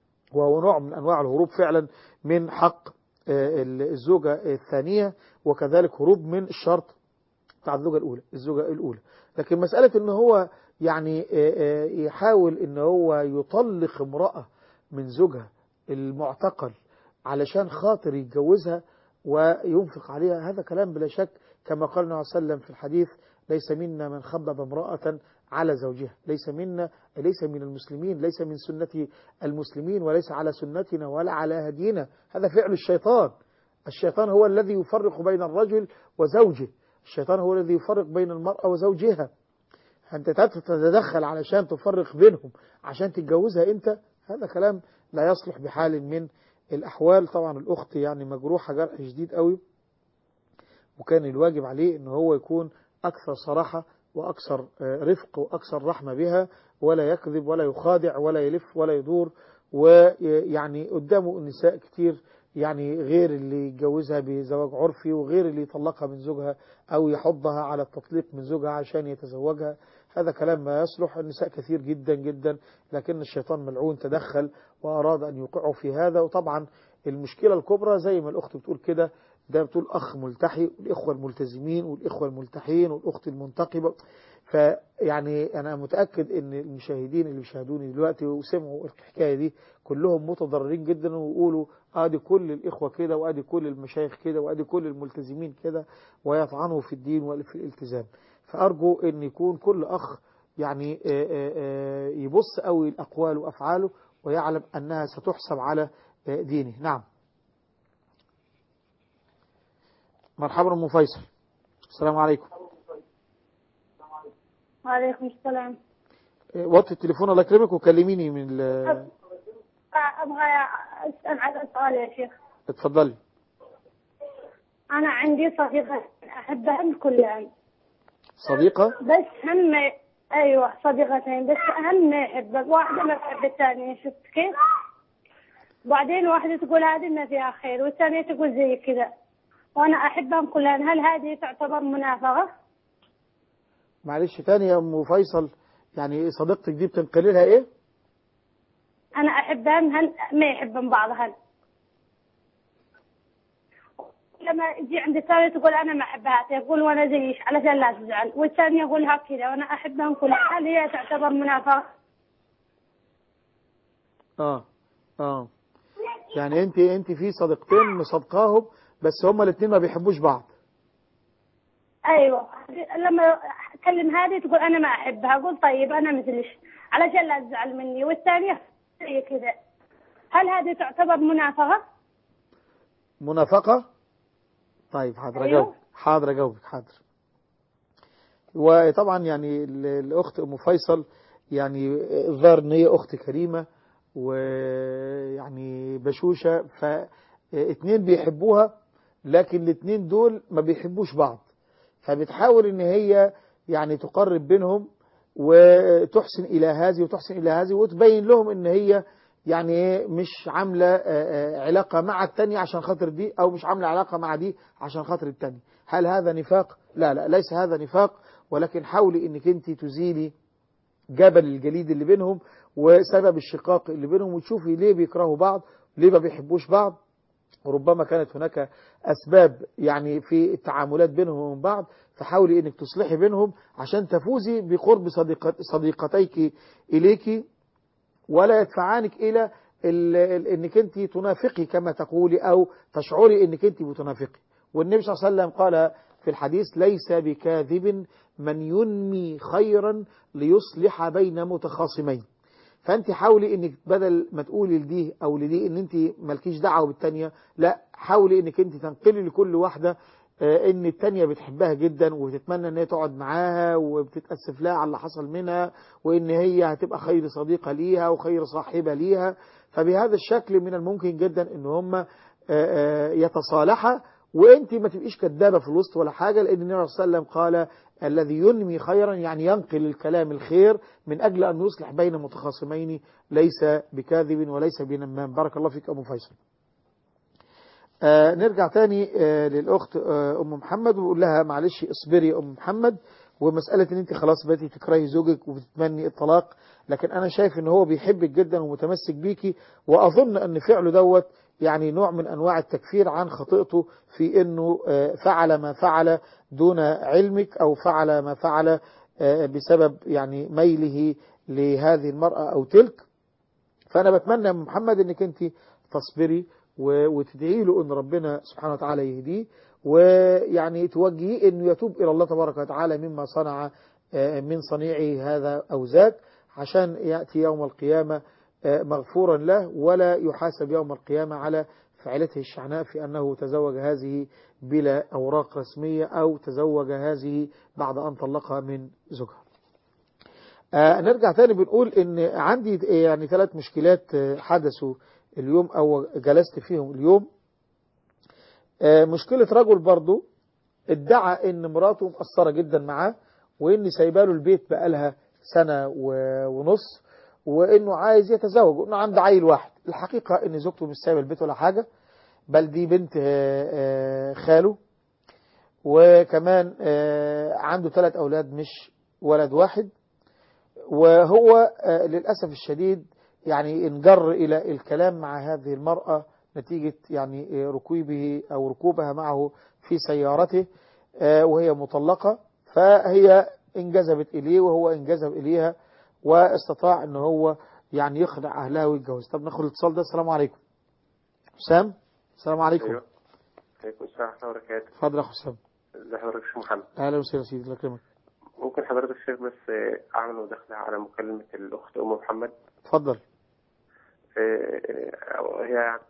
وهو نوع من أنواع الهروب فعلا من حق آه، الزوجة الثانية وكذلك هروب من الشرط بتاع الزوجة الأولى الزوجة الأولى لكن مسألة إن هو يعني آه، آه، يحاول إن هو يطلق امرأة من زوجها المعتقل علشان خاطر يتجوزها وينفق عليها هذا كلام بلا شك كما قال النبي صلى الله عليه وسلم في الحديث ليس منا من خبب امرأة على زوجها ليس منا ليس من المسلمين ليس من سنة المسلمين وليس على سنتنا ولا على هدينا هذا فعل الشيطان الشيطان هو الذي يفرق بين الرجل وزوجه الشيطان هو الذي يفرق بين المرأة وزوجها أنت تتدخل علشان تفرق بينهم عشان تتجوزها أنت هذا كلام لا يصلح بحال من الأحوال طبعا الأخت يعني مجروحة جرح شديد قوي وكان الواجب عليه ان هو يكون أكثر صراحة وأكثر آه، رفق وأكثر رحمة بها ولا يكذب ولا يخادع ولا يلف ولا يدور ويعني قدامه النساء كتير يعني غير اللي يتجوزها بزواج عرفي وغير اللي يطلقها من زوجها أو يحضها على التطليق من زوجها عشان يتزوجها هذا كلام ما يصلح النساء كثير جدا جدا لكن الشيطان ملعون تدخل وأراد أن يوقعه في هذا وطبعا المشكلة الكبرى زي ما الأخت بتقول كده ده بتقول أخ ملتحي والإخوة الملتزمين والإخوة الملتحين والأخت المنتقبة فيعني أنا متأكد أن المشاهدين اللي بيشاهدوني دلوقتي وسمعوا الحكاية دي كلهم متضررين جدا ويقولوا ادي كل الإخوة كده وادي كل المشايخ كده وادي كل الملتزمين كده ويطعنوا في الدين وفي الالتزام فأرجو أن يكون كل أخ يعني آه، آه، آه، يبص قوي الأقوال وأفعاله ويعلم أنها ستحسب على آه، دينه نعم مرحبا أم فيصل السلام عليكم وعليكم السلام آه، وطي التليفون الله يكرمك وكلميني من ال- أبغى أسأل على سؤال يا شيخ اتفضلي أنا عندي صديقة أحبها كلها صديقة بس هم أيوة صديقتين بس هم ما يحب واحدة ما تحب الثانية شفت كيف؟ بعدين واحدة تقول هذه ما فيها خير والثانية تقول زي كذا وأنا أحبهم كلهن هل هذه تعتبر منافقة؟ معلش تاني يا أم فيصل يعني صديقتك دي بتنقلي لها إيه أنا أحبهم هل ما يحبون بعضهن لما يجي عند الثانية تقول أنا ما أحبها يقول وأنا زيش علشان لا تزعل والثانية يقول هكذا وأنا أحبهم كلها هل هي تعتبر منافقة؟ اه اه يعني انت انت في صديقتين مصادقاهم بس هما الاثنين ما بيحبوش بعض أيوة لما أكلم هذه تقول أنا ما أحبها أقول طيب أنا مثلش علشان لا تزعل مني والثانية زي كذا هل هذه تعتبر منافقة؟ منافقة طيب حاضر أيوه. اجاوبك حاضر اجاوبك حاضر وطبعا يعني ال- الاخت ام فيصل يعني الظاهر ان هي اخت كريمة ويعني بشوشة فاتنين بيحبوها لكن الاتنين دول ما بيحبوش بعض فبتحاول ان هي يعني تقرب بينهم وتحسن الى هذه وتحسن الى هذه وتبين لهم ان هي يعني إيه مش عاملة آه، آه، علاقة مع التانية عشان خاطر دي او مش عاملة علاقة مع دي عشان خاطر التانية هل هذا نفاق لا لا ليس هذا نفاق ولكن حاولي انك انت تزيلي جبل الجليد اللي بينهم وسبب الشقاق اللي بينهم وتشوفي ليه بيكرهوا بعض ليه ما بيحبوش بعض وربما كانت هناك أسباب يعني في التعاملات بينهم وبين بعض فحاولي أنك تصلحي بينهم عشان تفوزي بقرب صديقت صديقتيك إليك ولا يدفعانك إلى ال- ال- أنك أنت تنافقي كما تقولي أو تشعري أنك أنت بتنافقي والنبي صلى الله عليه وسلم قال في الحديث ليس بكاذب من ينمي خيرا ليصلح بين متخاصمين فانت حاولي انك بدل ما تقولي لدي او لدي ان انت مالكيش دعوه بالتانيه لا حاولي انك انت تنقلي لكل واحده آه، ان التانيه بتحبها جدا وبتتمنى ان هي تقعد معاها وبتتاسف لها على اللي حصل منها وان هي هتبقى خير صديقه ليها وخير صاحبه ليها فبهذا الشكل من الممكن جدا ان هم يتصالحا وانت ما تبقيش كدابه في الوسط ولا حاجه لان النبي صلى الله عليه وسلم قال الذي ينمي خيرا يعني ينقل الكلام الخير من اجل ان يصلح بين متخاصمين ليس بكاذب وليس بنمام بارك الله فيك ابو فيصل آه نرجع تاني آه للاخت آه ام محمد ونقول لها معلش اصبري يا ام محمد ومساله ان انت خلاص بقيتي تكرهي زوجك وبتتمني الطلاق لكن انا شايف ان هو بيحبك جدا ومتمسك بيكي واظن ان فعله دوت يعني نوع من انواع التكفير عن خطيئته في انه آه، فعل ما فعل دون علمك او فعل ما فعل آه، بسبب يعني ميله لهذه المرأة او تلك فانا بتمنى يا أم محمد انك انت تصبري و- وتدعي له ان ربنا سبحانه وتعالى يهديه ويعني توجهيه انه يتوب الى الله تبارك وتعالى مما صنع آه، من صنيعه هذا او ذاك عشان ياتي يوم القيامه آه، مغفورا له ولا يحاسب يوم القيامه على فعلته الشعناء في انه تزوج هذه بلا اوراق رسميه او تزوج هذه بعد ان طلقها من زوجها. آه نرجع تاني بنقول ان عندي يعني ثلاث مشكلات آه، حدثوا اليوم او جلست فيهم اليوم آه مشكلة رجل برضو ادعى ان مراته مقصرة جدا معاه وان سايباله البيت بقالها سنة و- ونص وانه عايز يتزوج وانه عنده عيل واحد الحقيقة ان زوجته مش سايبة البيت ولا حاجة بل دي بنت آه، آه، خاله وكمان آه، عنده ثلاث اولاد مش ولد واحد وهو آه، للأسف الشديد يعني انجر إلى الكلام مع هذه المرأة نتيجة يعني آه، ركوبه أو ركوبها معه في سيارته آه، وهي مطلقة فهي انجذبت إليه وهو انجذب إليها واستطاع أن هو يعني يخدع أهلها ويتجوز طب ناخد الاتصال ده السلام عليكم حسام السلام عليكم ايوه عليكم السلام ورحمه الله وبركاته اتفضل يا أخو حسام ازي حضرتك يا شيخ محمد أهلا وسهلا سيدي الله يكرمك ممكن حضرتك الشيخ بس آه، اعمل مداخله على مكالمه الاخت ام محمد اتفضل آه، آه، هي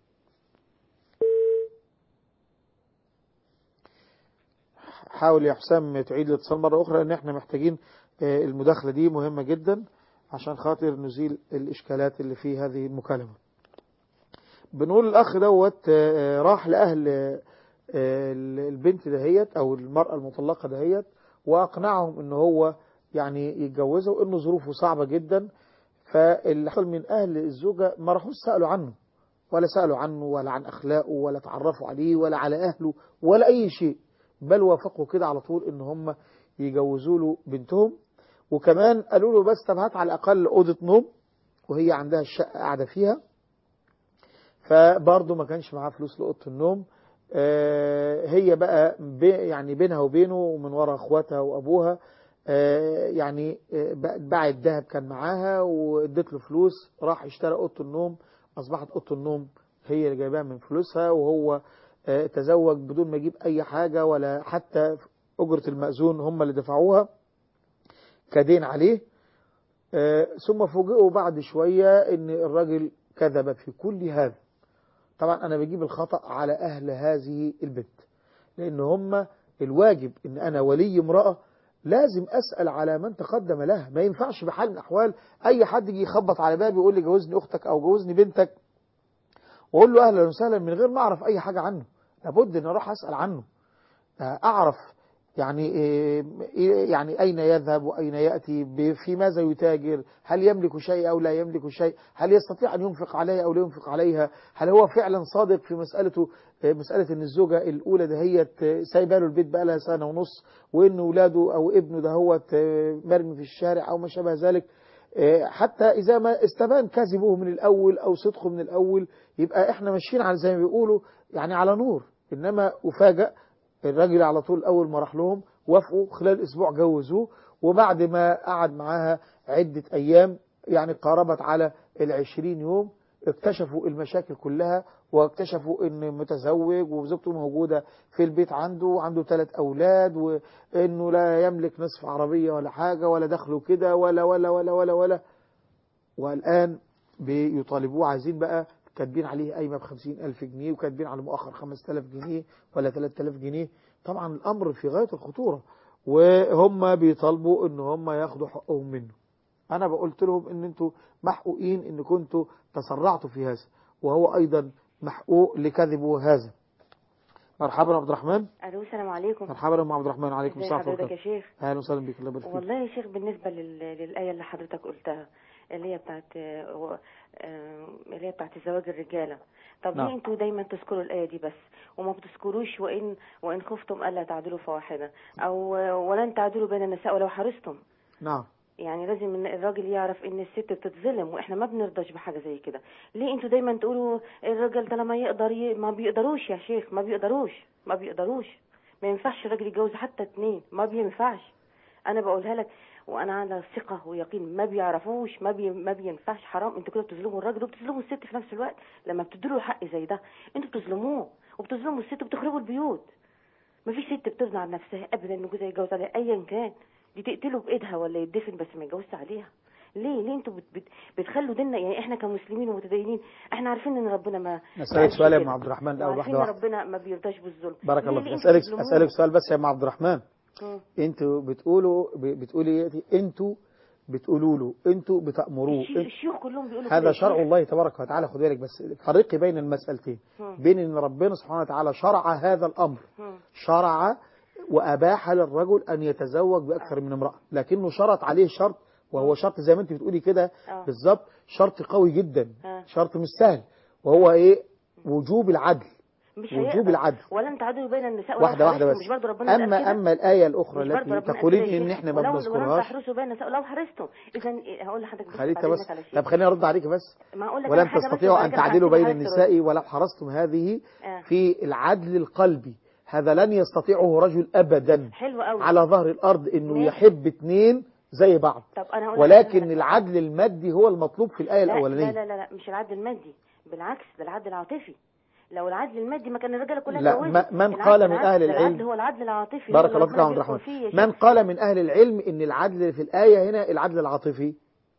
حاول يا حسام تعيد الاتصال مرة أخرى لأن احنا محتاجين آه، المداخلة دي مهمة جدا عشان خاطر نزيل الإشكالات اللي في هذه المكالمة بنقول الأخ دوت آه، راح لأهل آه، البنت دهيت أو المرأة المطلقة دهيت وأقنعهم إن هو يعني يتجوزها وإنه ظروفه صعبة جدا فاللي حصل من أهل الزوجة ما راحوش سألوا عنه ولا سألوا عنه ولا عن أخلاقه ولا تعرفوا عليه ولا على أهله ولا أي شيء بل وافقوا كده على طول ان هم يجوزوا له بنتهم وكمان قالوا له بس طب هات على الاقل اوضه نوم وهي عندها الشقه قاعده فيها فبرضه ما كانش معاه فلوس لاوضه النوم آه، هي بقى بي يعني بينها وبينه ومن ورا اخواتها وابوها آه، يعني آه، باعت ذهب كان معاها وادت له فلوس راح اشترى اوضه النوم اصبحت اوضه النوم هي اللي جايباها من فلوسها وهو آه، تزوج بدون ما يجيب اي حاجة ولا حتى اجرة المأذون هم اللي دفعوها كدين عليه آه، ثم فوجئوا بعد شوية ان الراجل كذب في كل هذا طبعا انا بجيب الخطأ على اهل هذه البنت لان هم الواجب ان انا ولي امرأة لازم أسأل على من تقدم لها ما ينفعش بحال من الأحوال أي حد يجي يخبط على بابي يقول لي جوزني أختك أو جوزني بنتك وأقول له أهلا وسهلا من غير ما أعرف أي حاجة عنه لابد أن أروح أسأل عنه أعرف يعني إيه يعني أين يذهب وأين يأتي ب- في ماذا يتاجر هل يملك شيء أو لا يملك شيء هل يستطيع أن ينفق عليها أو لا ينفق عليها هل هو فعلا صادق في مسألته مسألة أن الزوجة الأولى دهيت سايبه له البيت بقى لها سنة ونص وأن ولاده أو ابنه دهوت مرمي في الشارع أو ما شابه ذلك حتى إذا ما استبان كذبه من الأول أو صدقه من الأول يبقى إحنا ماشيين على زي ما بيقولوا يعني على نور إنما أفاجأ الراجل على طول أول ما راح لهم وافقوا خلال أسبوع جوزوه وبعد ما قعد معاها عدة أيام يعني قاربت على العشرين يوم اكتشفوا المشاكل كلها واكتشفوا ان متزوج وزوجته موجودة في البيت عنده وعنده ثلاث اولاد وانه لا يملك نصف عربية ولا حاجة ولا دخله كده ولا ولا ولا ولا ولا والان بيطالبوه عايزين بقى كاتبين عليه قايمة بخمسين ألف جنيه وكاتبين على مؤخر خمس تلاف جنيه ولا ثلاث تلاف جنيه طبعا الأمر في غاية الخطورة وهم بيطالبوا ان هم ياخدوا حقهم منه انا بقولت لهم ان انتوا محقوقين ان كنتوا تسرعتوا في هذا وهو ايضا محقوق لكذبه هذا مرحبا عبد الرحمن الو السلام عليكم مرحبا يا ام عبد الرحمن عليكم ازي السلام حضرتك يا ورحمه شيخ اهلا وسهلا بك الله يبارك فيك والله يا شيخ بالنسبه لل... للايه اللي حضرتك قلتها اللي هي بتاعت آه، و- آه، اللي هي بتاعت زواج الرجاله طب نعم. ليه انتوا دايما تذكروا الايه دي بس وما بتذكروش وان وان خفتم الا تعدلوا فواحده او آه، ولن تعدلوا بين النساء ولو حرصتم نعم يعني لازم ان الراجل يعرف ان الست بتتظلم واحنا ما بنرضاش بحاجه زي كده ليه انتوا دايما تقولوا الراجل ده لما يقدر ي... ما بيقدروش يا شيخ ما بيقدروش ما بيقدروش ما ينفعش الراجل يتجوز حتى اتنين ما بينفعش انا بقولها لك وانا على ثقه ويقين ما بيعرفوش ما بي... ما بينفعش حرام انتوا كده بتظلموا الراجل وبتظلموا الست في نفس الوقت لما بتدوا حق زي ده انتوا بتظلموه وبتظلموا الست وبتخربوا البيوت ما فيش ست بترضى عن نفسها ابدا ان جوزها يتجوز عليها ايا كان دي تقتله بايدها ولا يدفن بس ما يتجوزش عليها ليه ليه انتوا بت بت بتخلوا ديننا يعني احنا كمسلمين ومتدينين احنا عارفين ان ربنا ما اسالك قالش سؤال يا كده. ام عبد الرحمن الاول وعارفين واحده ان واحده ربنا ما بيرضاش بالظلم بارك ليه- الله ليه فيك انتوا اسالك بتظلموه؟ اسالك سؤال بس يا ام عبد الرحمن مم. انتوا بتقولوا ب- بتقولي ايه انتوا بتقولوا له انتوا بتامروه الشي- انت- الشيوخ كلهم بيقولوا هذا كده يا شرع شيخ. الله تبارك وتعالى خد بالك بس فرقي بين المسألتين مم. بين ان ربنا سبحانه وتعالى شرع هذا الامر مم. شرع واباح للرجل ان يتزوج باكثر من امراه لكنه شرط عليه شرط وهو شرط زي ما انت بتقولي كده آه. بالظبط شرط قوي جدا آه. شرط مش سهل وهو ايه وجوب العدل مش وجوب هيقدر. العدل. ولن تعدلوا بين النساء ولو واحده واحده حرصتم. بس مش برضه ربنا قال اما كده؟ اما الايه الاخرى مش برضه التي ربنا قال تقولين كده يا ان شيخ؟ احنا ما ولو- ولن بنذكرهاش تحرسوا بين النساء ولو حرصتم اذا هقول لحضرتك بس خليك بعدين بس لك على شيء. طب خليني ارد عليك بس ما اقول لك ولن أنا حاجة بس تستطيعوا وبعد أن كده تعدلوا هسيب بين حضرتك النساء ولو حرصتم هذه آه. في العدل القلبي هذا لن يستطيعه رجل أبدا حلو قوي على ظهر الأرض أنه ماشي. يحب اتنين زي بعض طب انا هقول لك ولكن حاجة. العدل المادي هو المطلوب في الآية لا لا الأولانية لا لا لا مش العدل المادي بالعكس ده العدل العاطفي لو العدل المادي ما كان الرجاله كلها لا، اتجوزت. ما- من العدل- قال من العدل- أهل العلم- العدل هو العدل العاطفي بارك هو الله اللي فيك يا عبد ربنا الرحمن بيحكم فيه يا من شيخ. قال من أهل العلم أن العدل في الآية هنا العدل العاطفي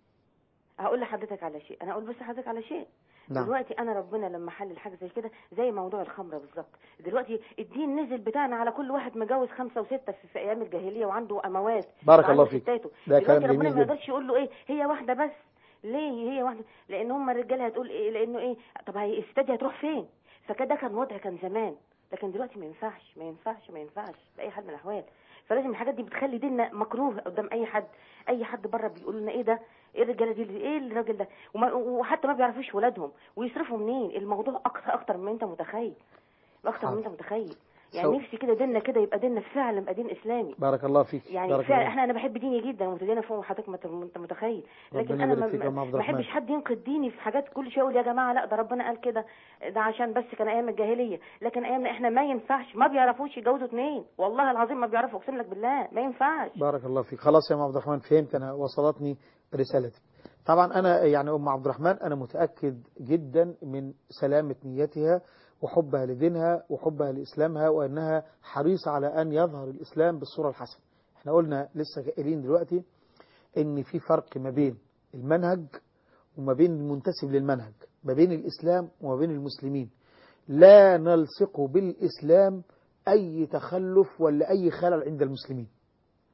هقول لحضرتك على شيء انا هقول بس لحضرتك على شيء نعم. دلوقتي انا ربنا لما حلل حاجه زي كده زي موضوع الخمره بالظبط دلوقتي الدين نزل بتاعنا على كل واحد مجوز خمسه وسته في, في ايام الجاهليه وعنده اموات بارك وعنده الله فيك. ستاته. ده كلام دلوقتي ربنا جميل ما جدا. يقدرش يقول له ايه هي واحده بس ليه هي واحده لان هم الرجاله هتقول ايه لانه ايه طب هي الستات دي هتروح فين فكده كان وضع كان زمان لكن دلوقتي ما ينفعش ما ينفعش ما ينفعش باي حال من الاحوال فلازم الحاجات دي بتخلي ديننا مكروه قدام اي حد اي حد بره بيقول لنا ايه ده ايه الرجاله دي ايه الراجل ده وما وحتى ما بيعرفوش ولادهم ويصرفوا منين الموضوع اكتر اكتر من انت متخيل اكتر من حاضر. انت متخيل يعني سو- نفسي كده ديننا كده يبقى ديننا فعلا يبقى دين اسلامي بارك الله فيك يعني بارك فعلا الله. احنا انا بحب ديني جدا ومتدينه فوق ما حضرتك ما ت- ما انت متخيل لكن ربنا انا يبارك ما فيك يا أم عبد ما الرحمن. بحبش حد ينقد ديني في حاجات كل شويه يقول يا جماعه لا ده ربنا قال كده ده عشان بس كان ايام الجاهليه لكن ايامنا احنا ما ينفعش ما بيعرفوش يجوزوا اثنين والله العظيم ما بيعرفوا اقسم لك بالله ما ينفعش بارك الله فيك خلاص يا ام عبد الرحمن فهمت انا وصلتني رسالتك طبعا انا يعني ام عبد الرحمن انا متاكد جدا من سلامه نيتها وحبها لدينها وحبها لاسلامها وانها حريصه على ان يظهر الاسلام بالصوره الحسنه احنا قلنا لسه قايلين دلوقتي ان في فرق ما بين المنهج وما بين المنتسب للمنهج ما بين الاسلام وما بين المسلمين لا نلصق بالاسلام اي تخلف ولا اي خلل عند المسلمين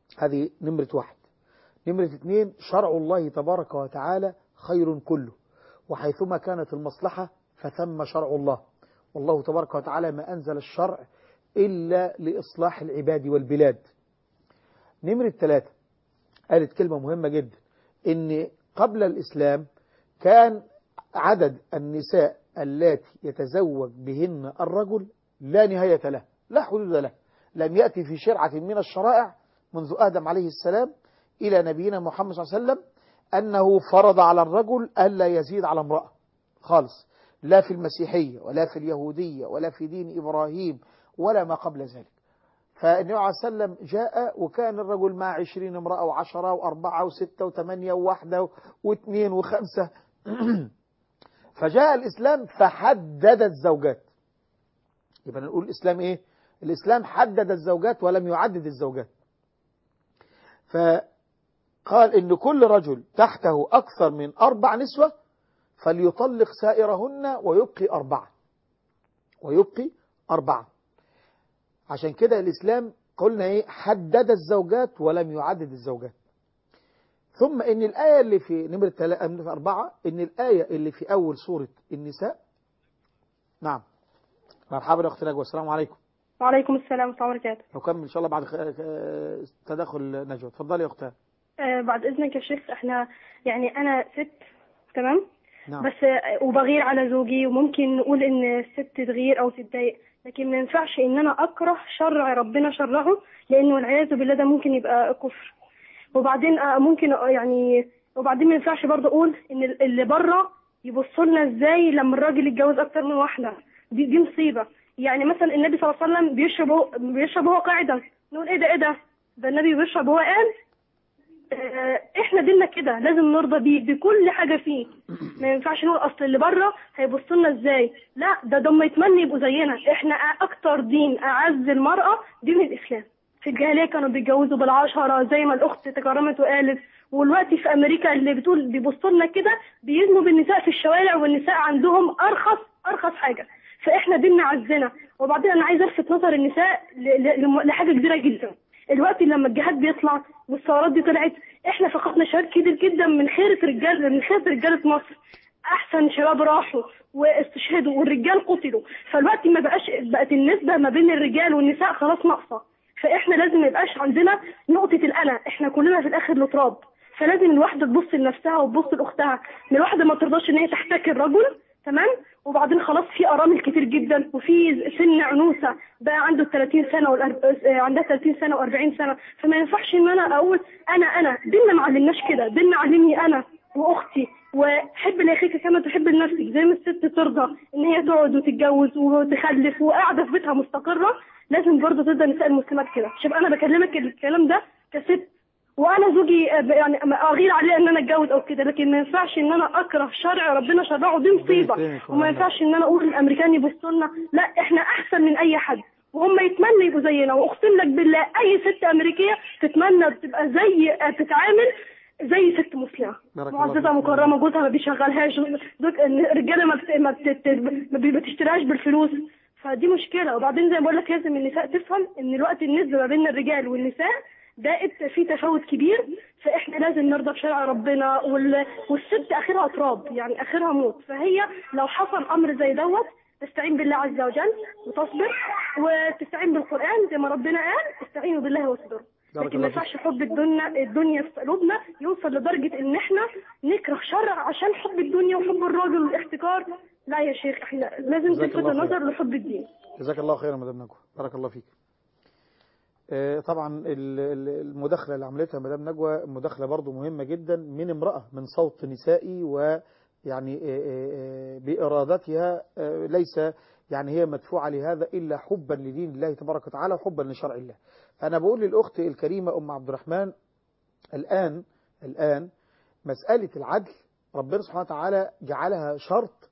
هذه نمرة واحد نمرة اثنين شرع الله تبارك وتعالى خير كله وحيثما كانت المصلحة فثم شرع الله والله تبارك وتعالى ما أنزل الشرع إلا لإصلاح العباد والبلاد نمرة ثلاثة قالت كلمة مهمة جدا إن قبل الإسلام كان عدد النساء اللاتي يتزوج بهن الرجل لا نهاية له لا حدود له لم يأتي في شرعة من الشرائع منذ آدم عليه السلام إلى نبينا محمد صلى الله عليه وسلم أنه فرض على الرجل ألا يزيد على امرأة خالص لا في المسيحية ولا في اليهودية ولا في دين إبراهيم ولا ما قبل ذلك فالنبي عليه وسلم جاء وكان الرجل مع عشرين امرأة وعشرة وأربعة وستة وثمانية وواحدة واثنين وخمسة فجاء الإسلام فحدد الزوجات يبقى نقول الإسلام إيه الإسلام حدد الزوجات ولم يعدد الزوجات فقال إن كل رجل تحته أكثر من أربع نسوة فليطلق سائرهن ويبقي أربعة ويبقي أربعة عشان كده الإسلام قلنا إيه حدد الزوجات ولم يعدد الزوجات ثم إن الآية اللي في نمرة تلا- نمرة أربعة إن الآية اللي في أول سورة النساء نعم مرحبا يا أخت نجوى السلام عليكم وعليكم السلام ورحمة الله وبركاته نكمل إن شاء الله بعد خ- آه، تدخل نجوى اتفضلي يا أختها آه بعد إذنك يا شيخ احنا يعني أنا ست تمام نعم بس آه، وبغير على زوجي وممكن نقول إن الست تغير أو تتضايق لكن ما ينفعش إن أنا أكره شرع ربنا شرعه لأنه والعياذ بالله ده ممكن يبقى كفر وبعدين آه، ممكن آه، يعني وبعدين ما ينفعش برضه أقول إن ال- اللي بره يبصوا لنا إزاي لما الراجل يتجوز أكتر من واحدة دي دي مصيبة يعني مثلا النبي صلى الله عليه وسلم بيشرب هو بيشرب هو قاعدة نقول إيه ده إيه ده ده النبي بيشرب هو قال آه، احنا ديننا كده لازم نرضى بيه بكل حاجه فيه ما ينفعش نقول اصل اللي بره هيبصوا لنا ازاي لا ده ده هم يتمنوا يبقوا زينا احنا اكتر دين اعز المراه دين الاسلام في الجاهليه كانوا بيتجوزوا بالعشره زي ما الاخت تكرمت وقالت والوقت في امريكا اللي بتقول بيبصوا لنا كده بيزنوا بالنساء في الشوارع والنساء عندهم ارخص ارخص حاجه فاحنا ديننا عزنا وبعدين انا عايزه الفت نظر النساء ل- ل- لحاجه كبيره جدا الوقت لما الجهاد بيطلع والثورات دي طلعت احنا فقدنا شباب كتير جدا من خيرة رجال من خيرة رجالة مصر احسن شباب راحوا واستشهدوا والرجال قتلوا فالوقت ما بقاش بقت النسبة ما بين الرجال والنساء خلاص ناقصة فاحنا لازم ما يبقاش عندنا نقطة الانا احنا كلنا في الاخر لتراب فلازم الواحدة تبص لنفسها وتبص لاختها ان الواحدة ما ترضاش ان هي تحتكر رجل تمام وبعدين خلاص في ارامل كتير جدا وفي سن عنوسه بقى عنده 30 سنه والأرب... آه، عندها 30 سنه و40 سنه فما ينفعش ان انا اقول انا انا ديننا ما علمناش كده ديننا علمني انا واختي وحب لاخيك كما تحب لنفسك زي ما الست ترضى ان هي تقعد وتتجوز وتخلف وقاعده في بيتها مستقره لازم برضه ترضى النساء المسلمات كده شوف انا بكلمك الكلام ده كست وانا زوجي آه، يعني اغير عليه ان انا اتجوز او كده لكن ما ينفعش ان انا اكره شرع ربنا شرعه دي مصيبه يكرمك وما ينفعش ان انا اقول الامريكان يبصوا لنا لا احنا احسن من اي حد وهم يتمنوا يبقوا زينا واقسم لك بالله اي ست امريكيه تتمنى تبقى زي آه، تتعامل زي ست مسلمه بارك الله معززه فيك. مكرمه جوزها ما بيشغلهاش زوج- الرجاله ما بت- ما بت- ما بي- بتشتريهاش بالفلوس فدي مشكله وبعدين زي ما بقول لك لازم النساء تفهم ان الوقت النسبه ما بين الرجال والنساء بقت في تفاوت كبير فاحنا لازم نرضى بشرع ربنا وال... والست اخرها تراب يعني اخرها موت فهي لو حصل امر زي دوت تستعين بالله عز وجل وتصبر وتستعين بالقران زي ما ربنا قال استعينوا بالله واصبروا بارك لكن ما الله فيك. ينفعش حب الدنيا الدنيا في قلوبنا يوصل لدرجه ان احنا نكره شرع عشان حب الدنيا وحب الراجل والاحتكار لا يا شيخ احنا لازم جزاك تلفت الله خير. النظر لحب الدين جزاك الله خيرا مدام نجوى بارك الله فيك آه، طبعا ال- ال- المداخلة اللي عملتها مدام نجوى مداخلة برضو مهمة جدا من امرأة من صوت نسائي ويعني آه، آه، آه، بإرادتها آه، ليس يعني هي مدفوعة لهذا إلا حبا لدين الله تبارك وتعالى وحبا لشرع الله فأنا بقول للأخت الكريمة أم عبد الرحمن الآن الآن مسألة العدل ربنا سبحانه وتعالى جعلها شرط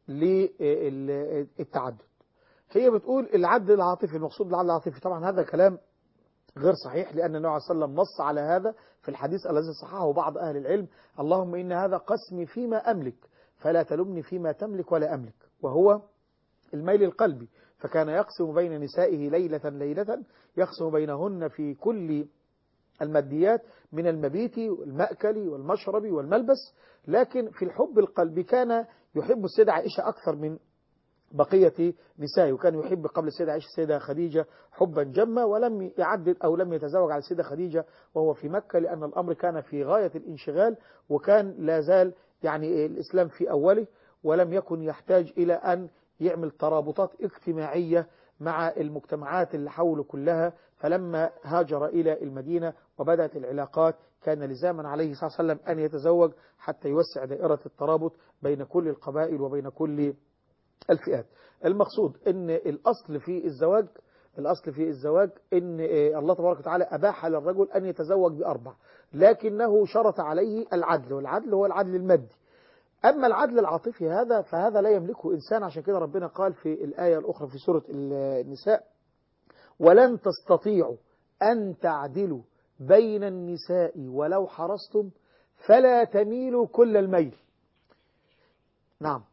للتعدد هي بتقول العدل العاطفي المقصود بالعدل العاطفي طبعا هذا كلام غير صحيح لأن النبي صلى الله عليه وسلم نص على هذا في الحديث الذي صححه بعض أهل العلم اللهم إن هذا قسمي فيما أملك فلا تلمني فيما تملك ولا أملك وهو الميل القلبي فكان يقسم بين نسائه ليلة ليلة يقسم بينهن في كل الماديات من المبيت والمأكل والمشرب والملبس لكن في الحب القلبي كان يحب السيدة عائشة أكثر من بقية نسائه وكان يحب قبل السيدة عائشة السيدة خديجة حبا جما ولم يعدد أو لم يتزوج على السيدة خديجة وهو في مكة لأن الأمر كان في غاية الانشغال وكان لا زال يعني الإسلام في أوله ولم يكن يحتاج إلى أن يعمل ترابطات اجتماعية مع المجتمعات اللي حوله كلها فلما هاجر إلى المدينة وبدأت العلاقات كان لزاما عليه صلى الله عليه وسلم أن يتزوج حتى يوسع دائرة الترابط بين كل القبائل وبين كل الفئات المقصود ان الاصل في الزواج الاصل في الزواج ان الله تبارك وتعالى اباح للرجل ان يتزوج باربع لكنه شرط عليه العدل والعدل هو العدل المادي اما العدل العاطفي هذا فهذا لا يملكه انسان عشان كده ربنا قال في الايه الاخرى في سوره النساء ولن تستطيعوا ان تعدلوا بين النساء ولو حرصتم فلا تميلوا كل الميل نعم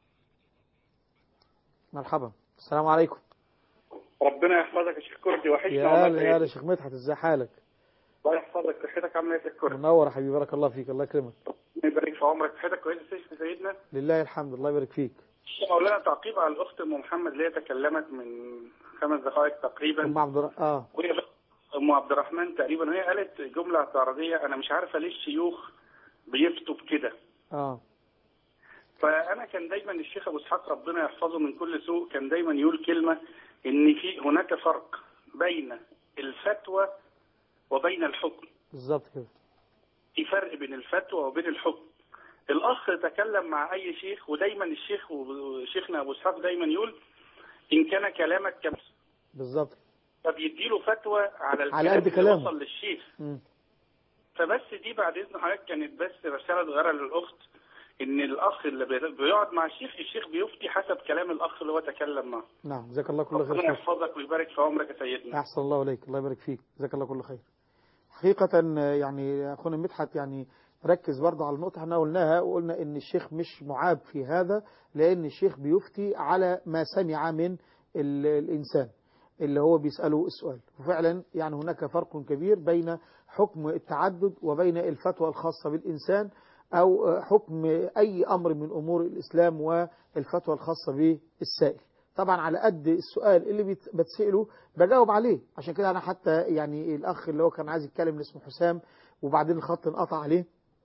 مرحبا السلام عليكم ربنا يحفظك يا شيخ كردي وحشنا يا والله هلا يا هلا سيدي. شيخ مدحت ازاي حالك الله يحفظك صحتك عامله ايه يا شيخ كردي منور يا حبيبي بارك الله فيك الله يكرمك ربنا يبارك في عمرك صحتك كويسه يا سيدنا لله الحمد الله يبارك فيك مولانا تعقيب على الاخت ام محمد اللي هي تكلمت من خمس دقائق تقريبا ام عبد الر- اه وهي بس- ام عبد الرحمن تقريبا وهي قالت جمله اعتراضيه انا مش عارفه ليه الشيوخ بيفتوا بكده اه فانا كان دايما الشيخ ابو اسحاق ربنا يحفظه من كل سوء كان دايما يقول كلمه ان في هناك فرق بين الفتوى وبين الحكم بالظبط كده في فرق بين الفتوى وبين الحكم الاخ تكلم مع اي شيخ ودايما الشيخ وشيخنا ابو اسحاق دايما يقول ان كان كلامك كم بالظبط فبيديله فتوى على الكلام على قد اللي كلامه. وصل للشيخ مم. فبس دي بعد اذن حضرتك كانت بس رساله صغيره للاخت ان الاخ اللي بي- بيقعد مع الشيخ الشيخ بيفتي حسب كلام الاخ اللي هو تكلم معه نعم جزاك الله كل خير ربنا خير. يحفظك ويبارك في عمرك يا سيدنا أحسن الله إليك الله يبارك فيك جزاك الله كل خير حقيقة آه، يعني أخونا مدحت يعني ركز برضه على النقطة احنا قلناها وقلنا إن الشيخ مش معاب في هذا لأن الشيخ بيفتي على ما سمع من ال- الإنسان اللي هو بيسأله السؤال وفعلا يعني هناك فرق كبير بين حكم التعدد وبين الفتوى الخاصة بالإنسان أو آه، حكم أي أمر من أمور الإسلام والفتوى الخاصة بالسائل طبعا على قد السؤال اللي بيت- بتسأله بجاوب عليه عشان كده انا حتى يعني الاخ اللي هو كان عايز يتكلم اللي اسمه حسام وبعدين الخط انقطع عليه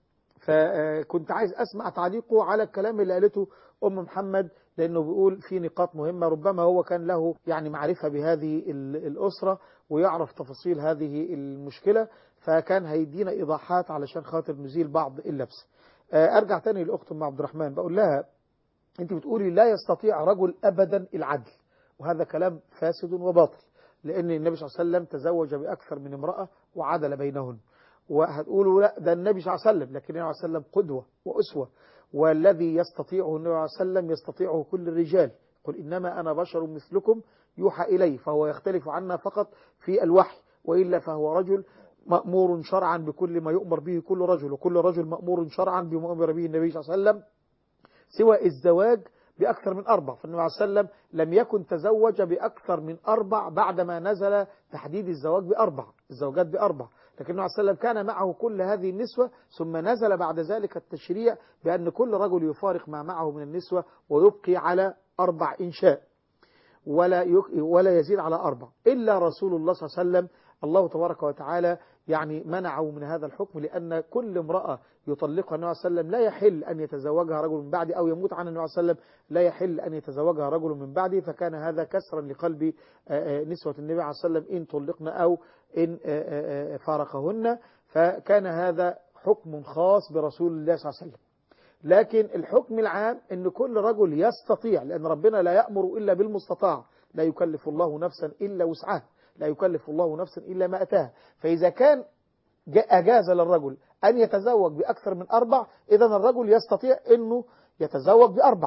فكنت عايز اسمع تعليقه على الكلام اللي قالته ام محمد لانه بيقول في نقاط مهمه ربما هو كان له يعني معرفه بهذه ال- الاسره ويعرف تفاصيل هذه المشكله فكان هيدينا ايضاحات علشان خاطر نزيل بعض اللبس آه، ارجع تاني لاخت ام عبد الرحمن بقول لها انت بتقولي لا يستطيع رجل ابدا العدل وهذا كلام فاسد وباطل لان النبي صلى الله عليه وسلم تزوج باكثر من امراه وعدل بينهن وهتقولوا لا ده النبي صلى الله عليه وسلم لكن النبي صلى الله عليه وسلم قدوه واسوه والذي يستطيعه النبي صلى الله عليه وسلم يستطيعه كل الرجال قل انما انا بشر مثلكم يوحى الي فهو يختلف عنا فقط في الوحي والا فهو رجل مأمور شرعا بكل ما يؤمر به كل رجل وكل رجل مأمور شرعا بما أمر به النبي صلى الله عليه وسلم سوى الزواج بأكثر من أربع فالنبي عليه وسلم لم يكن تزوج بأكثر من أربع بعدما نزل تحديد الزواج بأربع الزوجات بأربع لكن النبي عليه وسلم كان معه كل هذه النسوة ثم نزل بعد ذلك التشريع بأن كل رجل يفارق ما معه من النسوة ويبقي على أربع إنشاء ولا يك... ولا يزيد على أربع إلا رسول الله صلى الله عليه وسلم الله تبارك وتعالى يعني منعه من هذا الحكم لأن كل امرأة يطلقها النبي صلى الله عليه وسلم لا يحل أن يتزوجها رجل من بعده أو يموت عنها النبي صلى الله عليه وسلم لا يحل أن يتزوجها رجل من بعده فكان هذا كسرا لقلب آه، آه، نسوة النبي عليه الصلاة والسلام إن طلقن أو إن آه، آه، فارقهن فكان هذا حكم خاص برسول الله صلى الله عليه وسلم لكن الحكم العام ان كل رجل يستطيع لان ربنا لا يأمر الا بالمستطاع لا يكلف الله نفسا الا وسعها لا يكلف الله نفسا الا ما اتاها فاذا كان جاء- اجاز للرجل ان يتزوج باكثر من اربع اذا الرجل يستطيع انه يتزوج باربع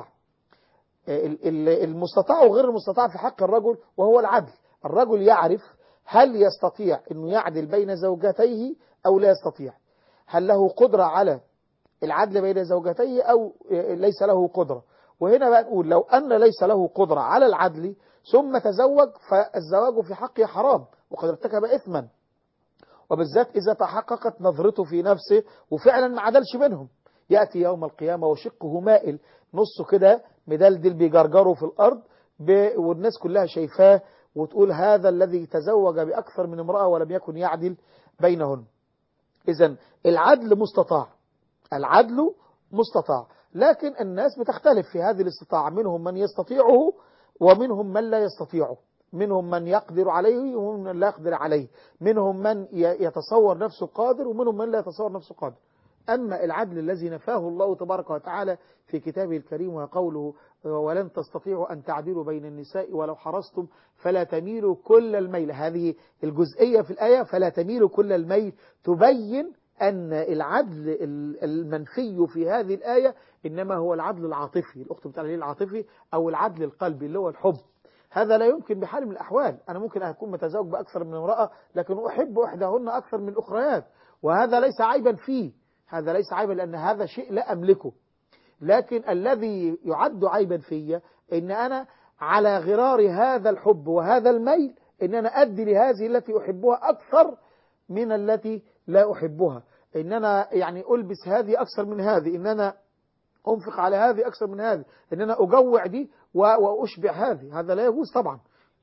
ال- ال- المستطاع وغير المستطاع في حق الرجل وهو العدل الرجل يعرف هل يستطيع انه يعدل بين زوجتيه او لا يستطيع هل له قدرة على العدل بين زوجتيه أو ليس له قدرة وهنا بقى نقول لو أن ليس له قدرة على العدل ثم تزوج فالزواج في حقه حرام وقد ارتكب إثما وبالذات إذا تحققت نظرته في نفسه وفعلا ما عدلش منهم يأتي يوم القيامة وشقه مائل نصه كده مدلدل بيجرجره في الأرض ب... والناس كلها شايفاه وتقول هذا الذي تزوج بأكثر من امرأة ولم يكن يعدل بينهن إذا العدل مستطاع العدل مستطاع لكن الناس بتختلف في هذه الاستطاعة منهم من يستطيعه ومنهم من لا يستطيعه منهم من يقدر عليه ومنهم من لا يقدر عليه منهم من ي- يتصور نفسه قادر ومنهم من لا يتصور نفسه قادر أما العدل الذي نفاه الله تبارك وتعالى في كتابه الكريم وقوله ولن تستطيعوا أن تعدلوا بين النساء ولو حرصتم فلا تميلوا كل الميل هذه الجزئية في الآية فلا تميلوا كل الميل تبين أن العدل ال- المنفي في هذه الآية إنما هو العدل العاطفي الأخت بتاع العاطفي أو العدل القلبي اللي هو الحب هذا لا يمكن بحال من الأحوال أنا ممكن أكون متزوج بأكثر من امرأة لكن أحب إحداهن أكثر من الأخريات وهذا ليس عيبا فيه هذا ليس عيبا لأن هذا شيء لا أملكه لكن الذي يعد عيبا في إن أنا على غرار هذا الحب وهذا الميل إن أنا أدي لهذه التي أحبها أكثر من التي لا أحبها إن أنا يعني ألبس هذه أكثر من هذه إن أنا أنفق على هذه أكثر من هذه إن أنا أجوع دي و- وأشبع هذه هذا لا يجوز طبعا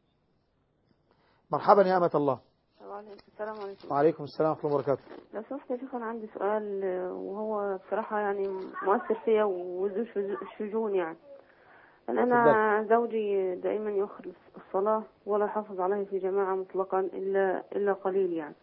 مرحبا يا أمة الله السلام عليكم وعليكم السلام ورحمة الله وبركاته لو سمحت يا شيخ انا عندي سؤال آه، وهو بصراحة يعني مؤثر فيا وذو شج- شجون يعني أن انا زوجي دائما يؤخر الصلاة ولا يحافظ عليها في جماعة مطلقا الا الا قليل يعني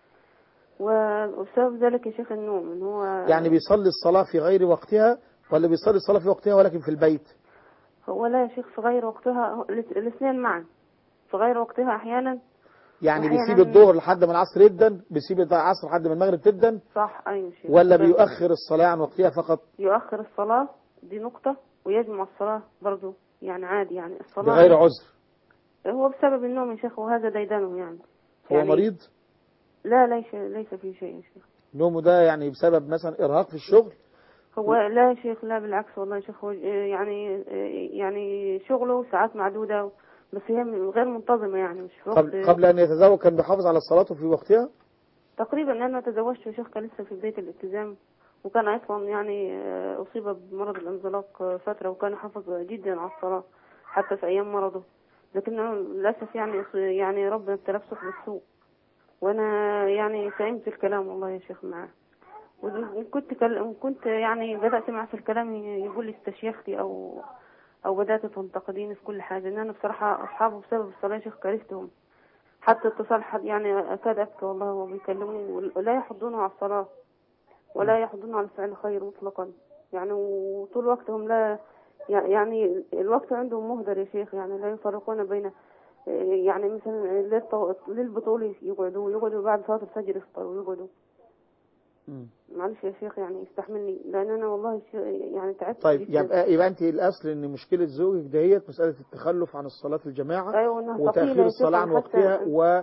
و- وبسبب ذلك يا شيخ النوم ان هو يعني بيصلي الصلاة في غير وقتها ولا بيصلي الصلاة في وقتها ولكن في البيت هو لا يا شيخ في غير وقتها هو- الاث- الاثنين معا في غير وقتها احيانا يعني وأحياناً- بيسيب الظهر لحد ما العصر يدن بيسيب العصر لحد ما المغرب تدن صح ايوه شيخ ولا بس بيؤخر الصلاة عن وقتها فقط يؤخر الصلاة دي نقطة ويجمع الصلاة برضو يعني عادي يعني الصلاة بغير عذر هو بسبب النوم يا شيخ وهذا ديدنه يعني هو يعني مريض لا ليس ليس في شيء يا شيخ نومه ده يعني بسبب مثلا إرهاق في الشغل هو لا يا شيخ لا بالعكس والله يا شيخ هو يعني يعني شغله ساعات معدودة بس هي غير منتظمة يعني مش في وقت قبل, قبل أن يتزوج كان بيحافظ على الصلاة في وقتها تقريبا أنا تزوجت يا شيخ كان لسه في بداية الالتزام وكان أصلا يعني آه، أصيب بمرض الانزلاق آه، فترة وكان حافظ جدا على الصلاة حتى في أيام مرضه لكنه للأسف يعني أص- يعني ربنا ابتلاه بثقب السوء وأنا يعني سئمت الكلام والله يا شيخ معاه وكنت كل... كنت يعني بدأت معه في الكلام يقول لي استشيختي أو أو بدأت تنتقديني في كل حاجة إن أنا بصراحة أصحابه بسبب الصلاة يا شيخ كرهتهم حتى اتصال حد يعني أكاد أبكي والله وهو بيكلمني ولا يحضونه على الصلاة ولا يحضونه على فعل الخير مطلقا يعني وطول وقتهم لا يعني الوقت عندهم مهدر يا شيخ يعني لا يفرقون بين يعني مثلا للط- للبطولة يقعدوا يقعدوا بعد صلاة الفجر يفطروا ويقعدوا مم. معلش يا شيخ يعني استحملني لأن أنا والله ش- يعني تعبت طيب جدا يبقى يبقى أنت الأصل إن مشكلة زوجك دهيت مسألة التخلف عن الصلاة في الجماعة أيوة إنها ثقيلة وتأخير يا الصلاة شيخ عن حتى- وقتها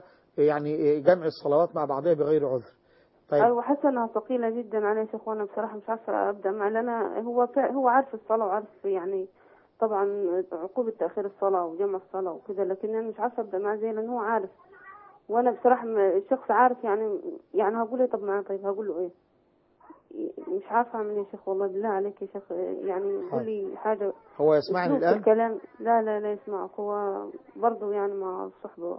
ويعني جمع الصلوات مع بعضها بغير عذر طيب أيوة حاسة إنها ثقيلة جدا علي يا شيخ وأنا بصراحة مش عارفة أبدأ مع لأن أنا هو فا- هو عارف الصلاة وعارف يعني طبعا عقوبة تأخير الصلاة وجمع الصلاة وكده لكن أنا مش عارفة أبدأ معاه زي لأن هو عارف وأنا بصراحة م- الشخص عارف يعني يعني هقول إيه طب معاه طيب هقول له إيه مش عارفة أعمل إيه يا شيخ والله بالله عليك يا شيخ يعني قول لي حاجة هو يسمعني أسلوب في الآن الكلام لا لا لا يسمعك هو برضه يعني مع الصحبة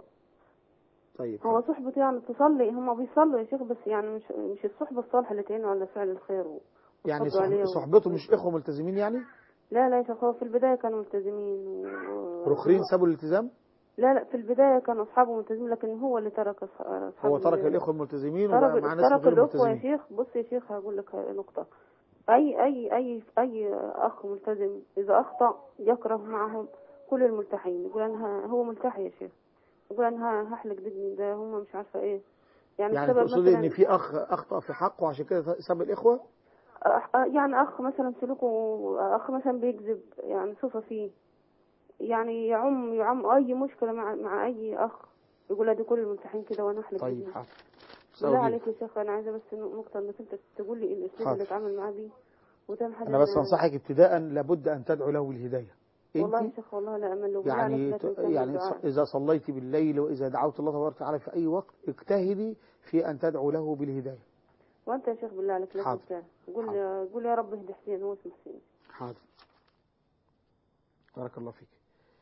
طيب هو صحبة يعني تصلي هم بيصلوا يا شيخ بس يعني مش مش الصحبة الصالحة اللي تعينوا على فعل الخير و... يعني وصلوا عليه صحب- و- صحبته مش إخوة ملتزمين يعني لا لا يا شيخ هو في البداية كانوا ملتزمين و... رخرين سابوا الالتزام لا لا في البداية كانوا أصحابه ملتزمين لكن هو اللي ترك أص- أصحابه هو ترك ال- الإخوة الملتزمين وبقى ترك مع ناس ترك غير الأخوة يا ملتزمين شيخ بص يا شيخ هقول لك نقطة أي أي أي أي أخ ملتزم إذا أخطأ يكره معهم كل الملتحين يقول أنا ه- هو ملتحي يا شيخ يقول أنا ه- هحلق دقني ده هم مش عارفة إيه يعني, يعني بسبب تقصدي مثلاً- إن في أخ أخطأ في حقه عشان كده ساب الإخوة أخ- يعني اخ مثلا سلوكه اخ مثلا بيكذب يعني صفه فيه يعني يعم يعم اي مشكله مع مع اي اخ يقول ادي كل الممتحين كده وانا احلف طيب بيه. حاضر بالله سأجيب. عليك يا شيخ انا عايزه بس نقطه انك انت تقول لي الاسلوب حاضر. اللي اتعامل معاه بيه وتاني حاجه أنا بس أنا- أنصحك ابتداء لابد أن تدعو له بالهداية والله يا انت شيخ والله لا أمل وبالله عليك يعني لا ت- تنساني يعني بالدعاء. ص- إذا صليت بالليل وإذا دعوت الله تبارك وتعالى في أي وقت اجتهدي في أن تدعو له بالهداية وأنت يا شيخ بالله عليك لا حاضر. تنساني قول قول يا رب اهدي حسين هو اسمه حسين حاضر بارك الله فيك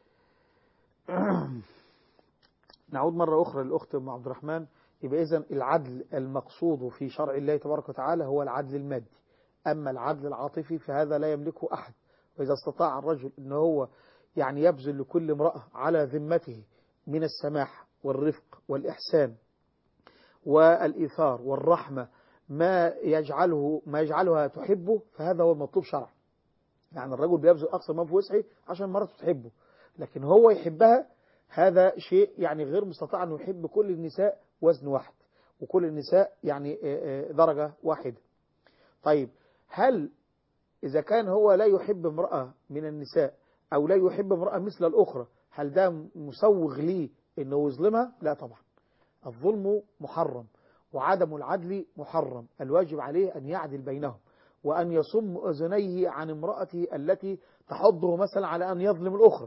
نعود مرة أخرى للأخت أم عبد الرحمن يبقى إذن العدل المقصود في شرع الله تبارك وتعالى هو العدل المادي أما العدل العاطفي فهذا لا يملكه أحد وإذا استطاع الرجل أن هو يعني يبذل لكل امرأة على ذمته من السماح والرفق والإحسان والإيثار والرحمة ما يجعله ما يجعلها تحبه فهذا هو المطلوب شرعا يعني الرجل بيبذل أقصى ما في وسعه عشان مرته تحبه لكن هو يحبها هذا شيء يعني غير مستطاع أنه يحب كل النساء وزن واحد وكل النساء يعني آه، آه، درجة واحدة طيب هل إذا كان هو لا يحب امرأة من النساء أو لا يحب امرأة مثل الأخرى هل ده مسوغ ليه أنه يظلمها؟ لا طبعا الظلم محرم وعدم العدل محرم الواجب عليه أن يعدل بينهم وأن يصم أذنيه عن امرأته التي تحضه مثلا على أن يظلم الأخرى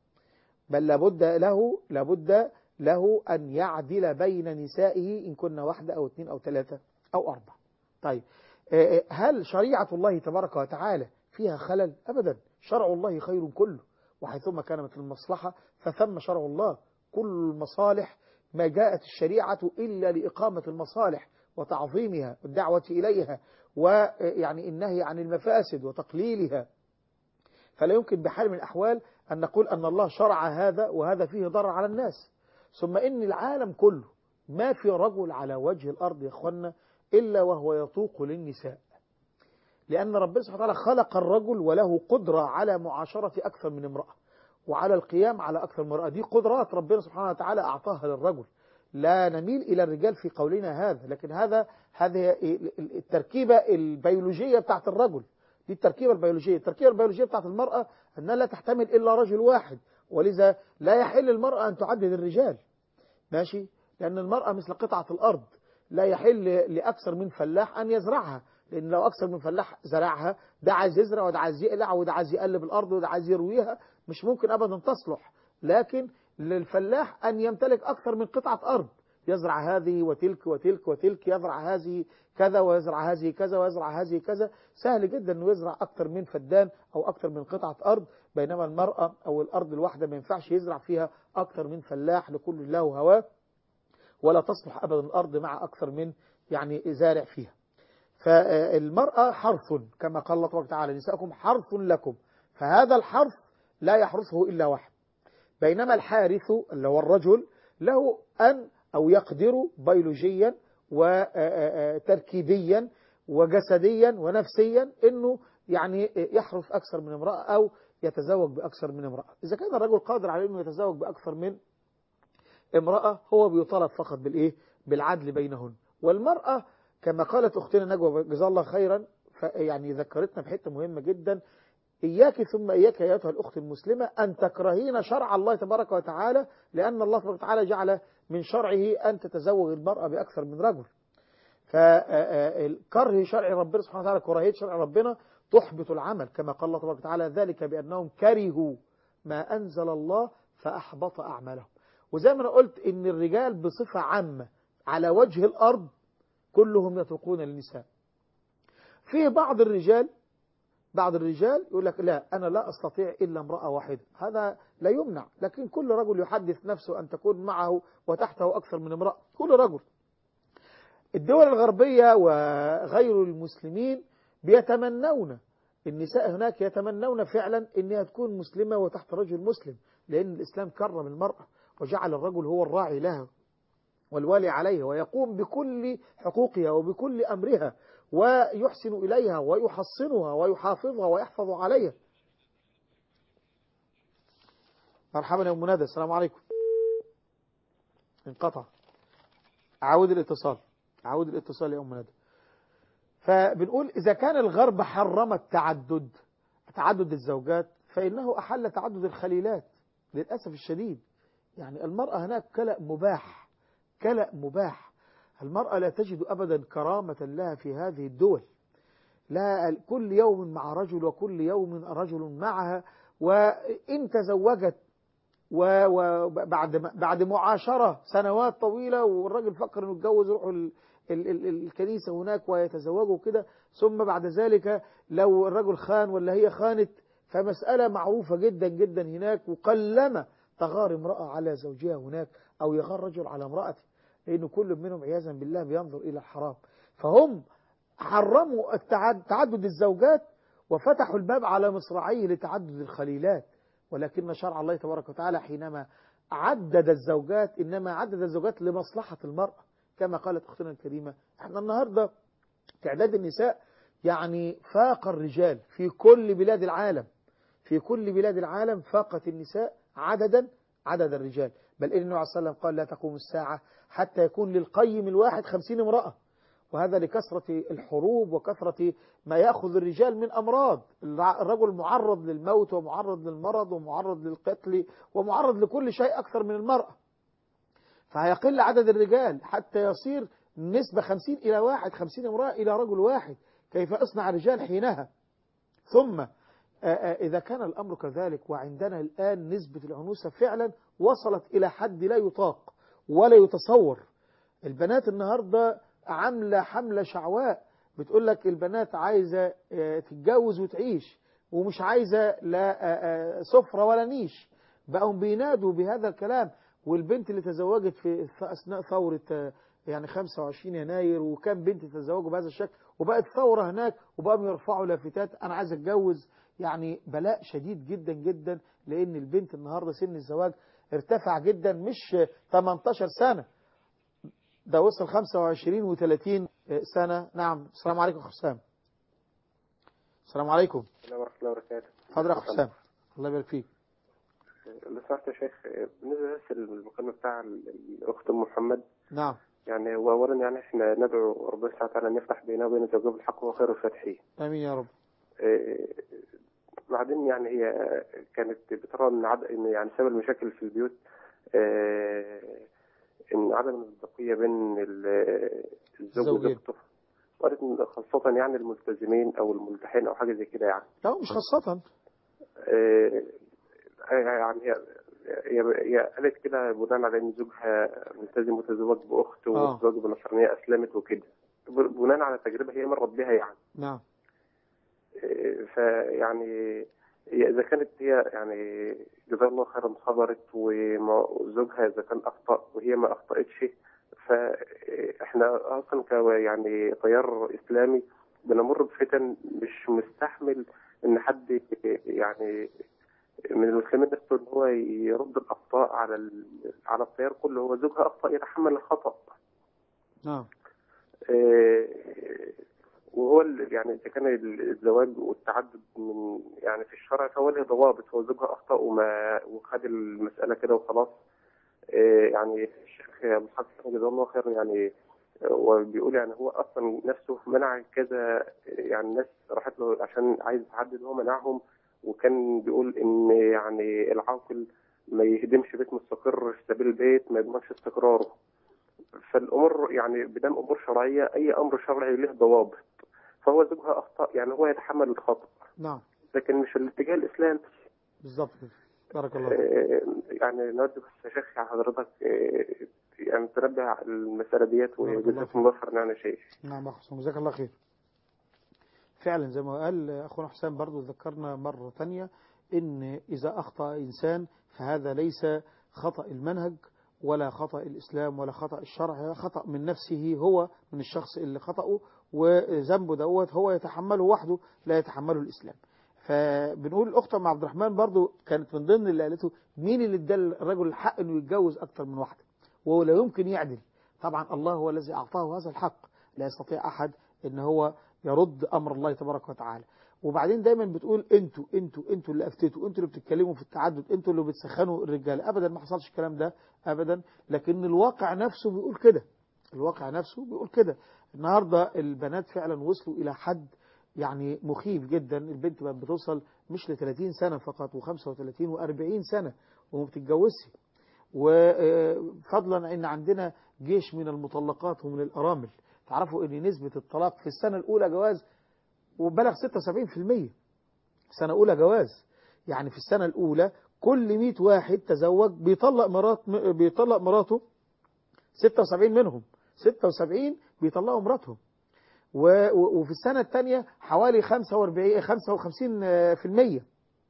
بل لابد له لابد له أن يعدل بين نسائه إن كنا واحدة أو اثنين أو ثلاثة أو أربعة طيب آه، آه، هل شريعة الله تبارك وتعالى فيها خلل أبدا شرع الله خير كله وحيثما كانت المصلحة فثم شرع الله كل المصالح ما جاءت الشريعة إلا لإقامة المصالح وتعظيمها والدعوة إليها ويعني النهي عن المفاسد وتقليلها فلا يمكن بحال من الأحوال أن نقول أن الله شرع هذا وهذا فيه ضرر على الناس ثم إن العالم كله ما في رجل على وجه الأرض يا أخوانا إلا وهو يطوق للنساء لأن ربنا سبحانه وتعالى خلق الرجل وله قدرة على معاشرة أكثر من امرأة وعلى القيام على أكثر من امرأة دي قدرات ربنا سبحانه وتعالى أعطاها للرجل لا نميل إلى الرجال في قولنا هذا لكن هذا هذه التركيبة البيولوجية بتاعت الرجل دي التركيبة البيولوجية التركيبة البيولوجية بتاعت المرأة أنها لا تحتمل إلا رجل واحد ولذا لا يحل المرأة أن تعدد الرجال ماشي لأن المرأة مثل قطعة الأرض لا يحل لأكثر من فلاح أن يزرعها لأن لو أكثر من فلاح زرعها ده عايز يزرع وده عايز يقلع وده عايز يقلب الأرض وده عايز يرويها مش ممكن أبدا تصلح لكن للفلاح أن يمتلك أكثر من قطعة أرض يزرع هذه وتلك وتلك وتلك يزرع هذه كذا ويزرع هذه كذا ويزرع هذه كذا سهل جدا أنه يزرع أكثر من فدان أو أكثر من قطعة أرض بينما المرأة أو الأرض الواحدة ما ينفعش يزرع فيها أكثر من فلاح لكل له هواه ولا تصلح أبدا الأرض مع أكثر من يعني زارع فيها فالمرأة حرث كما قال الله تبارك وتعالى نساءكم حرث لكم فهذا الحرث لا يحرثه إلا واحد بينما الحارث اللي هو الرجل له أن أو يقدر بيولوجيا وتركيبيا وجسديا ونفسيا أنه يعني يحرث أكثر من امرأة أو يتزوج بأكثر من امرأة إذا كان الرجل قادر على أنه يتزوج بأكثر من امرأة هو بيطالب فقط بالإيه بالعدل بينهن والمرأة كما قالت أختنا نجوى جزاها الله خيرا يعني ذكرتنا بحته مهمة جدا إياك ثم إياك يا أيتها الأخت المسلمة أن تكرهين شرع الله تبارك وتعالى لأن الله تبارك وتعالى جعل من شرعه أن تتزوج المرأة بأكثر من رجل فكره شرع ربنا سبحانه وتعالى كراهية شرع ربنا تحبط العمل كما قال الله تبارك وتعالى ذلك بأنهم كرهوا ما أنزل الله فأحبط أعمالهم وزي ما أنا قلت إن الرجال بصفة عامة على وجه الأرض كلهم يتركون النساء في بعض الرجال بعض الرجال يقول لك لا أنا لا أستطيع إلا امرأة واحدة هذا لا يمنع لكن كل رجل يحدث نفسه أن تكون معه وتحته أكثر من امرأة كل رجل الدول الغربية وغير المسلمين بيتمنون النساء هناك يتمنون فعلا أنها تكون مسلمة وتحت رجل مسلم لأن الإسلام كرم المرأة وجعل الرجل هو الراعي لها والوالي عليها ويقوم بكل حقوقها وبكل أمرها ويحسن إليها ويحصنها ويحافظها ويحفظ عليها مرحبا يا أم ندى السلام عليكم انقطع عاود الاتصال عاود الاتصال يا أم ندى فبنقول إذا كان الغرب حرم التعدد تعدد الزوجات فإنه أحل تعدد الخليلات للأسف الشديد يعني المرأة هناك كلأ مباح كلأ مباح المرأة لا تجد أبدا كرامة لها في هذه الدول لا كل يوم مع رجل وكل يوم رجل معها وإن تزوجت وبعد بعد معاشرة سنوات طويلة والراجل فكر انه يتجوز يروحوا ال- ال- ال- الكنيسة هناك ويتزوجوا كده ثم بعد ذلك لو الرجل خان ولا هي خانت فمسألة معروفة جدا جدا هناك وقلما تغار امرأة على زوجها هناك أو يغار رجل على امرأته لأن كل منهم عياذا بالله بينظر إلى الحرام فهم حرموا التعد- تعدد الزوجات وفتحوا الباب على مصراعيه لتعدد الخليلات ولكن شرع الله تبارك وتعالى حينما عدد الزوجات إنما عدد الزوجات لمصلحة المرأة كما قالت أختنا الكريمة احنا النهاردة تعداد النساء يعني فاق الرجال في كل بلاد العالم في كل بلاد العالم فاقت النساء عددا عدد الرجال بل إن النبي عليه الصلاة والسلام قال لا تقوم الساعة حتى يكون للقيم الواحد خمسين امرأة وهذا لكثرة الحروب وكثرة ما يأخذ الرجال من أمراض الع- الرجل معرض للموت ومعرض للمرض ومعرض للقتل ومعرض لكل شيء أكثر من المرأة فهيقل عدد الرجال حتى يصير نسبة خمسين إلى واحد خمسين امرأة إلى رجل واحد كيف أصنع الرجال حينها ثم آه، آه، إذا كان الأمر كذلك وعندنا الآن نسبة العنوسة فعلا وصلت إلى حد لا يطاق ولا يتصور البنات النهاردة عاملة حملة شعواء بتقول لك البنات عايزة آه، تتجوز وتعيش ومش عايزة لا آه، آه، سفرة ولا نيش بقوا بينادوا بهذا الكلام والبنت اللي تزوجت في ث- أثناء ثورة آه، يعني 25 يناير وكان بنت تتزوجوا بهذا الشكل وبقت ثورة هناك وبقوا يرفعوا لافتات أنا عايز أتجوز يعني بلاء شديد جدا جدا لأن البنت النهاردة سن الزواج ارتفع جدا مش 18 سنة ده وصل 25 و30 سنة نعم السلام عليكم أخ حسام السلام عليكم السلام ورحمة الله وبركاته اتفضل يا أخ حسام الله يبارك فيك لو سمحت يا شيخ بالنسبة بس للمكالمة بتاع الأخت أم محمد نعم يعني وأولا يعني إحنا ندعو ربنا سبحانه وتعالى أن يفتح بيننا وبين الزوجين بالحق وخير الفاتحين. آمين يا رب إيه، بعدين يعني هي كانت بترى ان عد... ان يعني سبب المشاكل في البيوت إيه، ان عدم المصداقيه بين ال- الزوج الزوجين. وزوجته وقالت إن خاصه يعني الملتزمين او الملتحين او حاجه زي كده يعني لا مش خاصة إيه، يعني هي هي هي قالت كده بناء على ان زوجها ملتزم وتزوج باخت آه. وتزوج بنصرانيه اسلمت وكده بناء على تجربه هي مرت بها يعني نعم فيعني هي اذا كانت هي يعني جزاها الله خيرا صبرت وما- وزوجها اذا كان اخطا وهي ما اخطاتش فاحنا اصلا ك يعني تيار اسلامي بنمر بفتن مش مستحمل ان حد يعني من المسلمين نفسه ان هو يرد الاخطاء على ال- على التيار كله هو زوجها اخطا يتحمل الخطا نعم آه، وهو ال- يعني اذا كان الزواج والتعدد من يعني في الشرع فهو له ضوابط هو زوجها اخطا وما وخد المساله كده وخلاص آه، يعني الشيخ ابو الحسن جزاه الله خير يعني آه، وبيقول يعني هو اصلا نفسه منع كذا يعني الناس راحت له عشان عايز يتعدد هو منعهم وكان بيقول ان يعني العاقل ما يهدمش بيت مستقر في سبيل البيت ما يضمنش استقراره فالامور يعني بدام امور شرعيه اي امر شرعي له ضوابط فهو زوجها اخطا يعني هو يتحمل الخطا نعم لكن مش الاتجاه الاسلامي بالظبط كده بارك الله فيك آه، يعني نود بس يا شيخ يا حضرتك آه، يعني تنبه على المساله ديت بارك الله وجزاكم الله خير نعم يا شيخ نعم يا حسام جزاك الله خير فعلا زي ما قال أخونا حسام برضو ذكرنا مرة ثانية إن إذا أخطأ إنسان فهذا ليس خطأ المنهج ولا خطأ الإسلام ولا خطأ الشرع هذا خطأ من نفسه هو من الشخص اللي خطأه وذنبه دوت هو يتحمله وحده لا يتحمله الإسلام فبنقول الأخت أم عبد الرحمن برضو كانت من ضمن اللي قالته مين اللي ادى الرجل الحق إنه يتجوز أكتر من واحدة وهو لا يمكن يعدل طبعا الله هو الذي أعطاه هذا الحق لا يستطيع أحد إن هو يرد أمر الله تبارك وتعالى وبعدين دايما بتقول انتوا انتوا انتوا اللي افتيتوا انتوا اللي بتتكلموا في التعدد انتوا اللي بتسخنوا الرجال ابدا ما حصلش الكلام ده ابدا لكن الواقع نفسه بيقول كده الواقع نفسه بيقول كده النهارده البنات فعلا وصلوا الى حد يعني مخيف جدا البنت بقت بتوصل مش ل 30 سنه فقط و35 و40 سنه وما بتتجوزش وفضلا ان عندنا جيش من المطلقات ومن الارامل تعرفوا ان نسبه الطلاق في السنه الاولى جواز وبلغ 76% سنة أولى جواز يعني في السنة الأولى كل 100 واحد تزوج بيطلق مرات بيطلق مراته 76 منهم 76 بيطلقوا مراتهم و- و- وفي السنة الثانية حوالي 45 55 في المية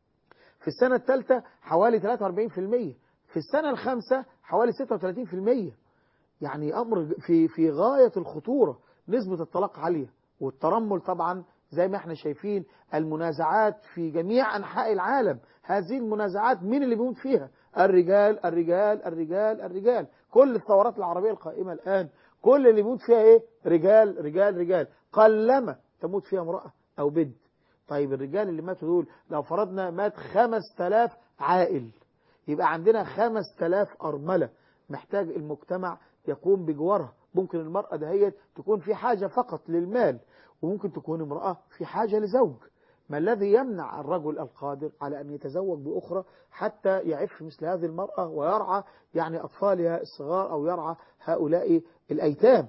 في السنة الثالثة حوالي 43 في المية في السنة الخامسة حوالي 36 في المية يعني أمر في في غاية الخطورة نسبة الطلاق عالية والترمل طبعا زي ما احنا شايفين المنازعات في جميع أنحاء العالم هذه المنازعات مين اللي بيموت فيها الرجال الرجال الرجال الرجال كل الثورات العربية القائمة الآن كل اللي بيموت فيها ايه رجال رجال رجال قلما تموت فيها امرأة أو بنت طيب الرجال اللي ماتوا دول لو فرضنا مات خمس تلاف عائل يبقى عندنا خمس تلاف أرملة محتاج المجتمع يقوم بجوارها ممكن المرأة دهيت تكون في حاجة فقط للمال وممكن تكون امرأة في حاجة لزوج ما الذي يمنع الرجل القادر على أن يتزوج بأخرى حتى يعف مثل هذه المرأة ويرعى يعني أطفالها الصغار أو يرعى هؤلاء الأيتام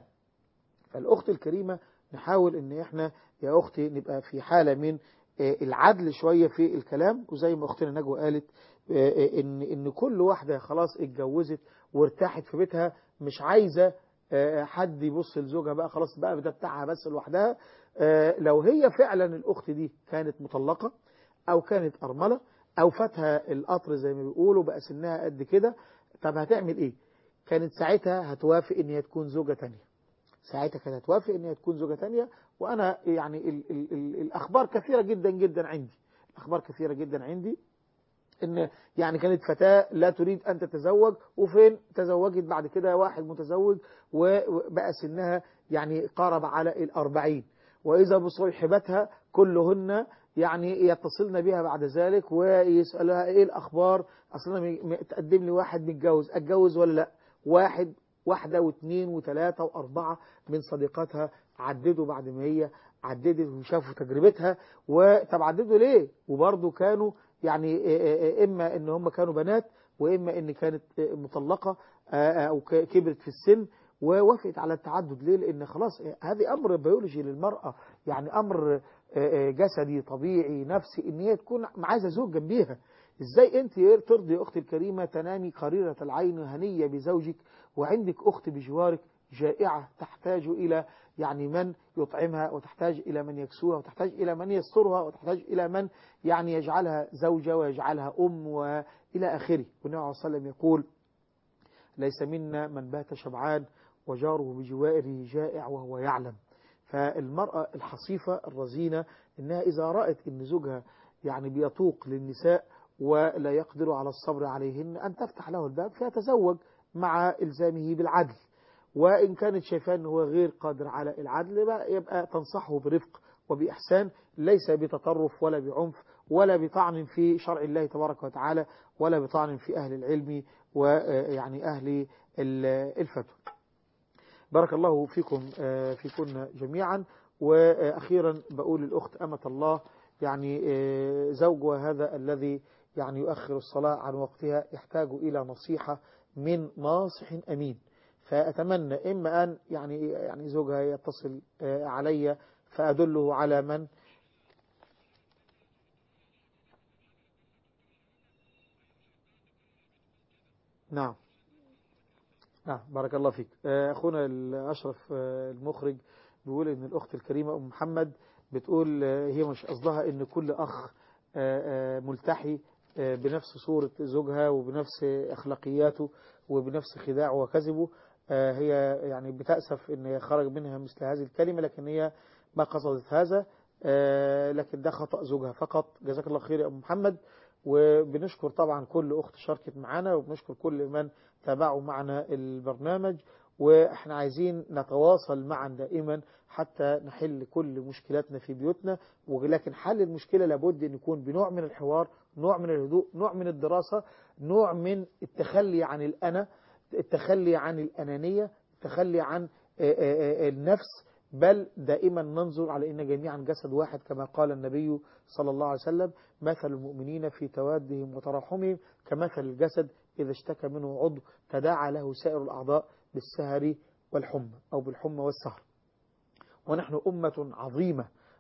فالأخت الكريمة نحاول أن إحنا يا أختي نبقى في حالة من آه، العدل شوية في الكلام وزي ما أختنا نجوى قالت آه، آه، إن, إن كل واحدة خلاص اتجوزت وارتاحت في بيتها مش عايزة آه، حد يبص لزوجها بقى خلاص بقى ده بتاعها بس لوحدها آه، لو هي فعلا الأخت دي كانت مطلقة أو كانت أرملة أو فاتها القطر زي ما بيقولوا بقى سنها قد كده طب هتعمل إيه؟ كانت ساعتها هتوافق إن هي تكون زوجة تانية ساعتها كانت هتوافق إن هي تكون زوجة تانية وأنا يعني ال ال ال الأخبار كثيرة جدا جدا عندي الأخبار كثيرة جدا عندي ان يعني كانت فتاة لا تريد ان تتزوج وفين تزوجت بعد كده واحد متزوج وبقى سنها يعني قارب على الأربعين وإذا بصيحبتها كلهن يعني يتصلن بها بعد ذلك ويسألها ايه الأخبار أصلا م- تقدم لي واحد متجوز أتجوز ولا لا واحد واحدة واثنين وثلاثة وأربعة من صديقاتها عددوا بعد ما هي عددت وشافوا تجربتها وطب عددوا ليه وبرضه كانوا يعني آه، آه، إما إن هم كانوا بنات وإما إن كانت آه، مطلقة آه، أو ك- كبرت في السن ووافقت على التعدد ليه لأن خلاص آه، هذه أمر بيولوجي للمرأة يعني أمر آه، آه، جسدي طبيعي نفسي إن هي تكون عايزة زوج جنبيها ازاي انت ترضي اختي الكريمة تنامي قريرة العين هنية بزوجك وعندك اخت بجوارك جائعة تحتاج الى يعني من يطعمها وتحتاج الى من يكسوها وتحتاج الى من يسترها وتحتاج الى من يعني يجعلها زوجة ويجعلها ام والى اخره والنبي عليه الصلاة والسلام يقول ليس منا من بات شبعان وجاره بجواره جائع وهو يعلم فالمرأة الحصيفة الرزينة إنها إذا رأت إن زوجها يعني بيطوق للنساء ولا يقدر على الصبر عليهن أن تفتح له الباب فيتزوج مع إلزامه بالعدل وإن كانت شايفاه أنه هو غير قادر على العدل يبقى, يبقى تنصحه برفق وبإحسان ليس بتطرف ولا بعنف ولا بطعن في شرع الله تبارك وتعالى ولا بطعن في أهل العلم ويعني أهل الفتوى بارك الله فيكم آه، فيكن جميعا وأخيرا بقول للأخت أمة الله يعني آه، زوجها هذا الذي يعني يؤخر الصلاة عن وقتها يحتاج إلى نصيحة من ناصح أمين فأتمنى إما أن يعني يعني زوجها يتصل آه، علي فأدله على من نعم نعم بارك الله فيك آه، أخونا الأشرف آه، المخرج بيقول إن الأخت الكريمة أم محمد بتقول آه، هي مش قصدها إن كل أخ آه، آه، ملتحي آه، بنفس صورة زوجها وبنفس أخلاقياته وبنفس خداعه وكذبه آه، هي يعني بتأسف إن خرج منها مثل هذه الكلمة لكن هي ما قصدت هذا آه، لكن ده خطأ زوجها فقط جزاك الله خير يا أم محمد وبنشكر طبعا كل أخت شاركت معنا وبنشكر كل من تابعوا معنا البرنامج واحنا عايزين نتواصل معا دائما حتى نحل كل مشكلاتنا في بيوتنا ولكن حل المشكلة لابد أن يكون بنوع من الحوار نوع من الهدوء نوع من الدراسة نوع من التخلي عن الأنا التخلي عن الأنانية التخلي عن آه، آه، آه، النفس بل دائما ننظر على أن جميعا جسد واحد كما قال النبي صلى الله عليه وسلم مثل المؤمنين في توادهم وتراحمهم كمثل الجسد إذا اشتكى منه عضو تداعى له سائر الأعضاء بالسهر والحمى أو بالحمى والسهر ونحن أمة عظيمة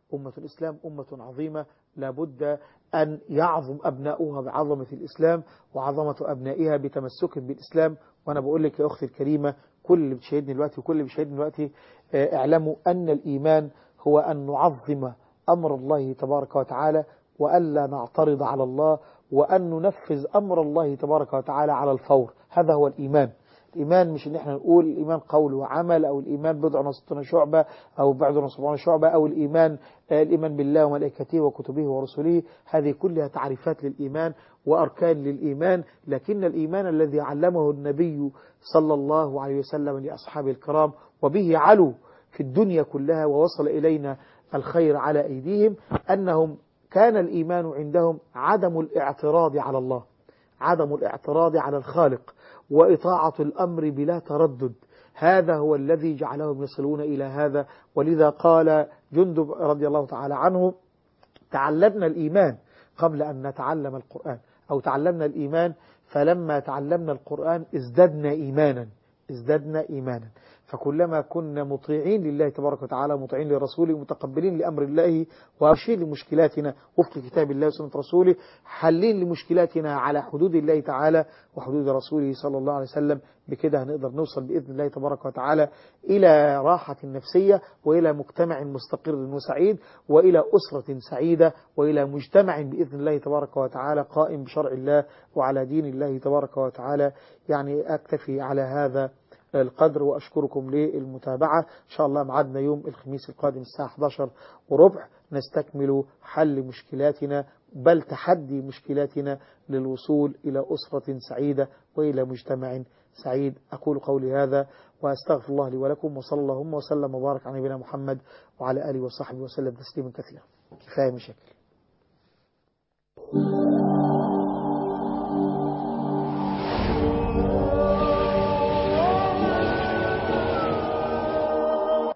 أمة الإسلام أمة عظيمة لابد أن يعظم أبناؤها بعظمة الإسلام وعظمة أبنائها بتمسك بالإسلام وأنا بقول لك يا أختي الكريمة كل اللي بتشاهدني دلوقتي وكل اللي بيشاهدني دلوقتي آه، اعلموا أن الإيمان هو أن نعظم أمر الله تبارك وتعالى وألا نعترض على الله وأن ننفذ أمر الله تبارك وتعالى على الفور هذا هو الإيمان الإيمان مش إن إحنا نقول الإيمان قول وعمل أو الإيمان بضع وستون شعبة أو بعد وسبعون شعبة أو الإيمان آه، الإيمان بالله وملائكته وكتبه ورسله هذه كلها تعريفات للإيمان وأركان للإيمان لكن الإيمان الذي علمه النبي صلى الله عليه وسلم لأصحابه الكرام وبه علوا في الدنيا كلها ووصل إلينا الخير على أيديهم أنهم كان الإيمان عندهم عدم الاعتراض على الله عدم الاعتراض على الخالق وإطاعة الأمر بلا تردد هذا هو الذي جعلهم يصلون إلى هذا ولذا قال جندب رضي الله تعالى عنه تعلمنا الإيمان قبل أن نتعلم القرآن أو تعلمنا الإيمان فلما تعلمنا القرآن ازددنا إيمانا ازددنا إيمانا فكلما كنا مطيعين لله تبارك وتعالى مطيعين لرسوله متقبلين لأمر الله وارشين لمشكلاتنا وفق كتاب الله وسنة رسوله حلين لمشكلاتنا على حدود الله تعالى وحدود رسوله صلى الله عليه وسلم بكده هنقدر نوصل بإذن الله تبارك وتعالى إلى راحة نفسية وإلى مجتمع مستقر وسعيد وإلى أسرة سعيدة وإلى مجتمع بإذن الله تبارك وتعالى قائم بشرع الله وعلى دين الله تبارك وتعالى يعني أكتفي على هذا القدر وأشكركم للمتابعة إن شاء الله معدنا يوم الخميس القادم الساعة 11 وربع نستكمل حل مشكلاتنا بل تحدي مشكلاتنا للوصول إلى أسرة سعيدة وإلى مجتمع سعيد أقول قولي هذا وأستغفر الله لي ولكم وصلى اللهم وسلم وبارك على نبينا محمد وعلى آله وصحبه وسلم تسليما كثيرا كفاية مشاكل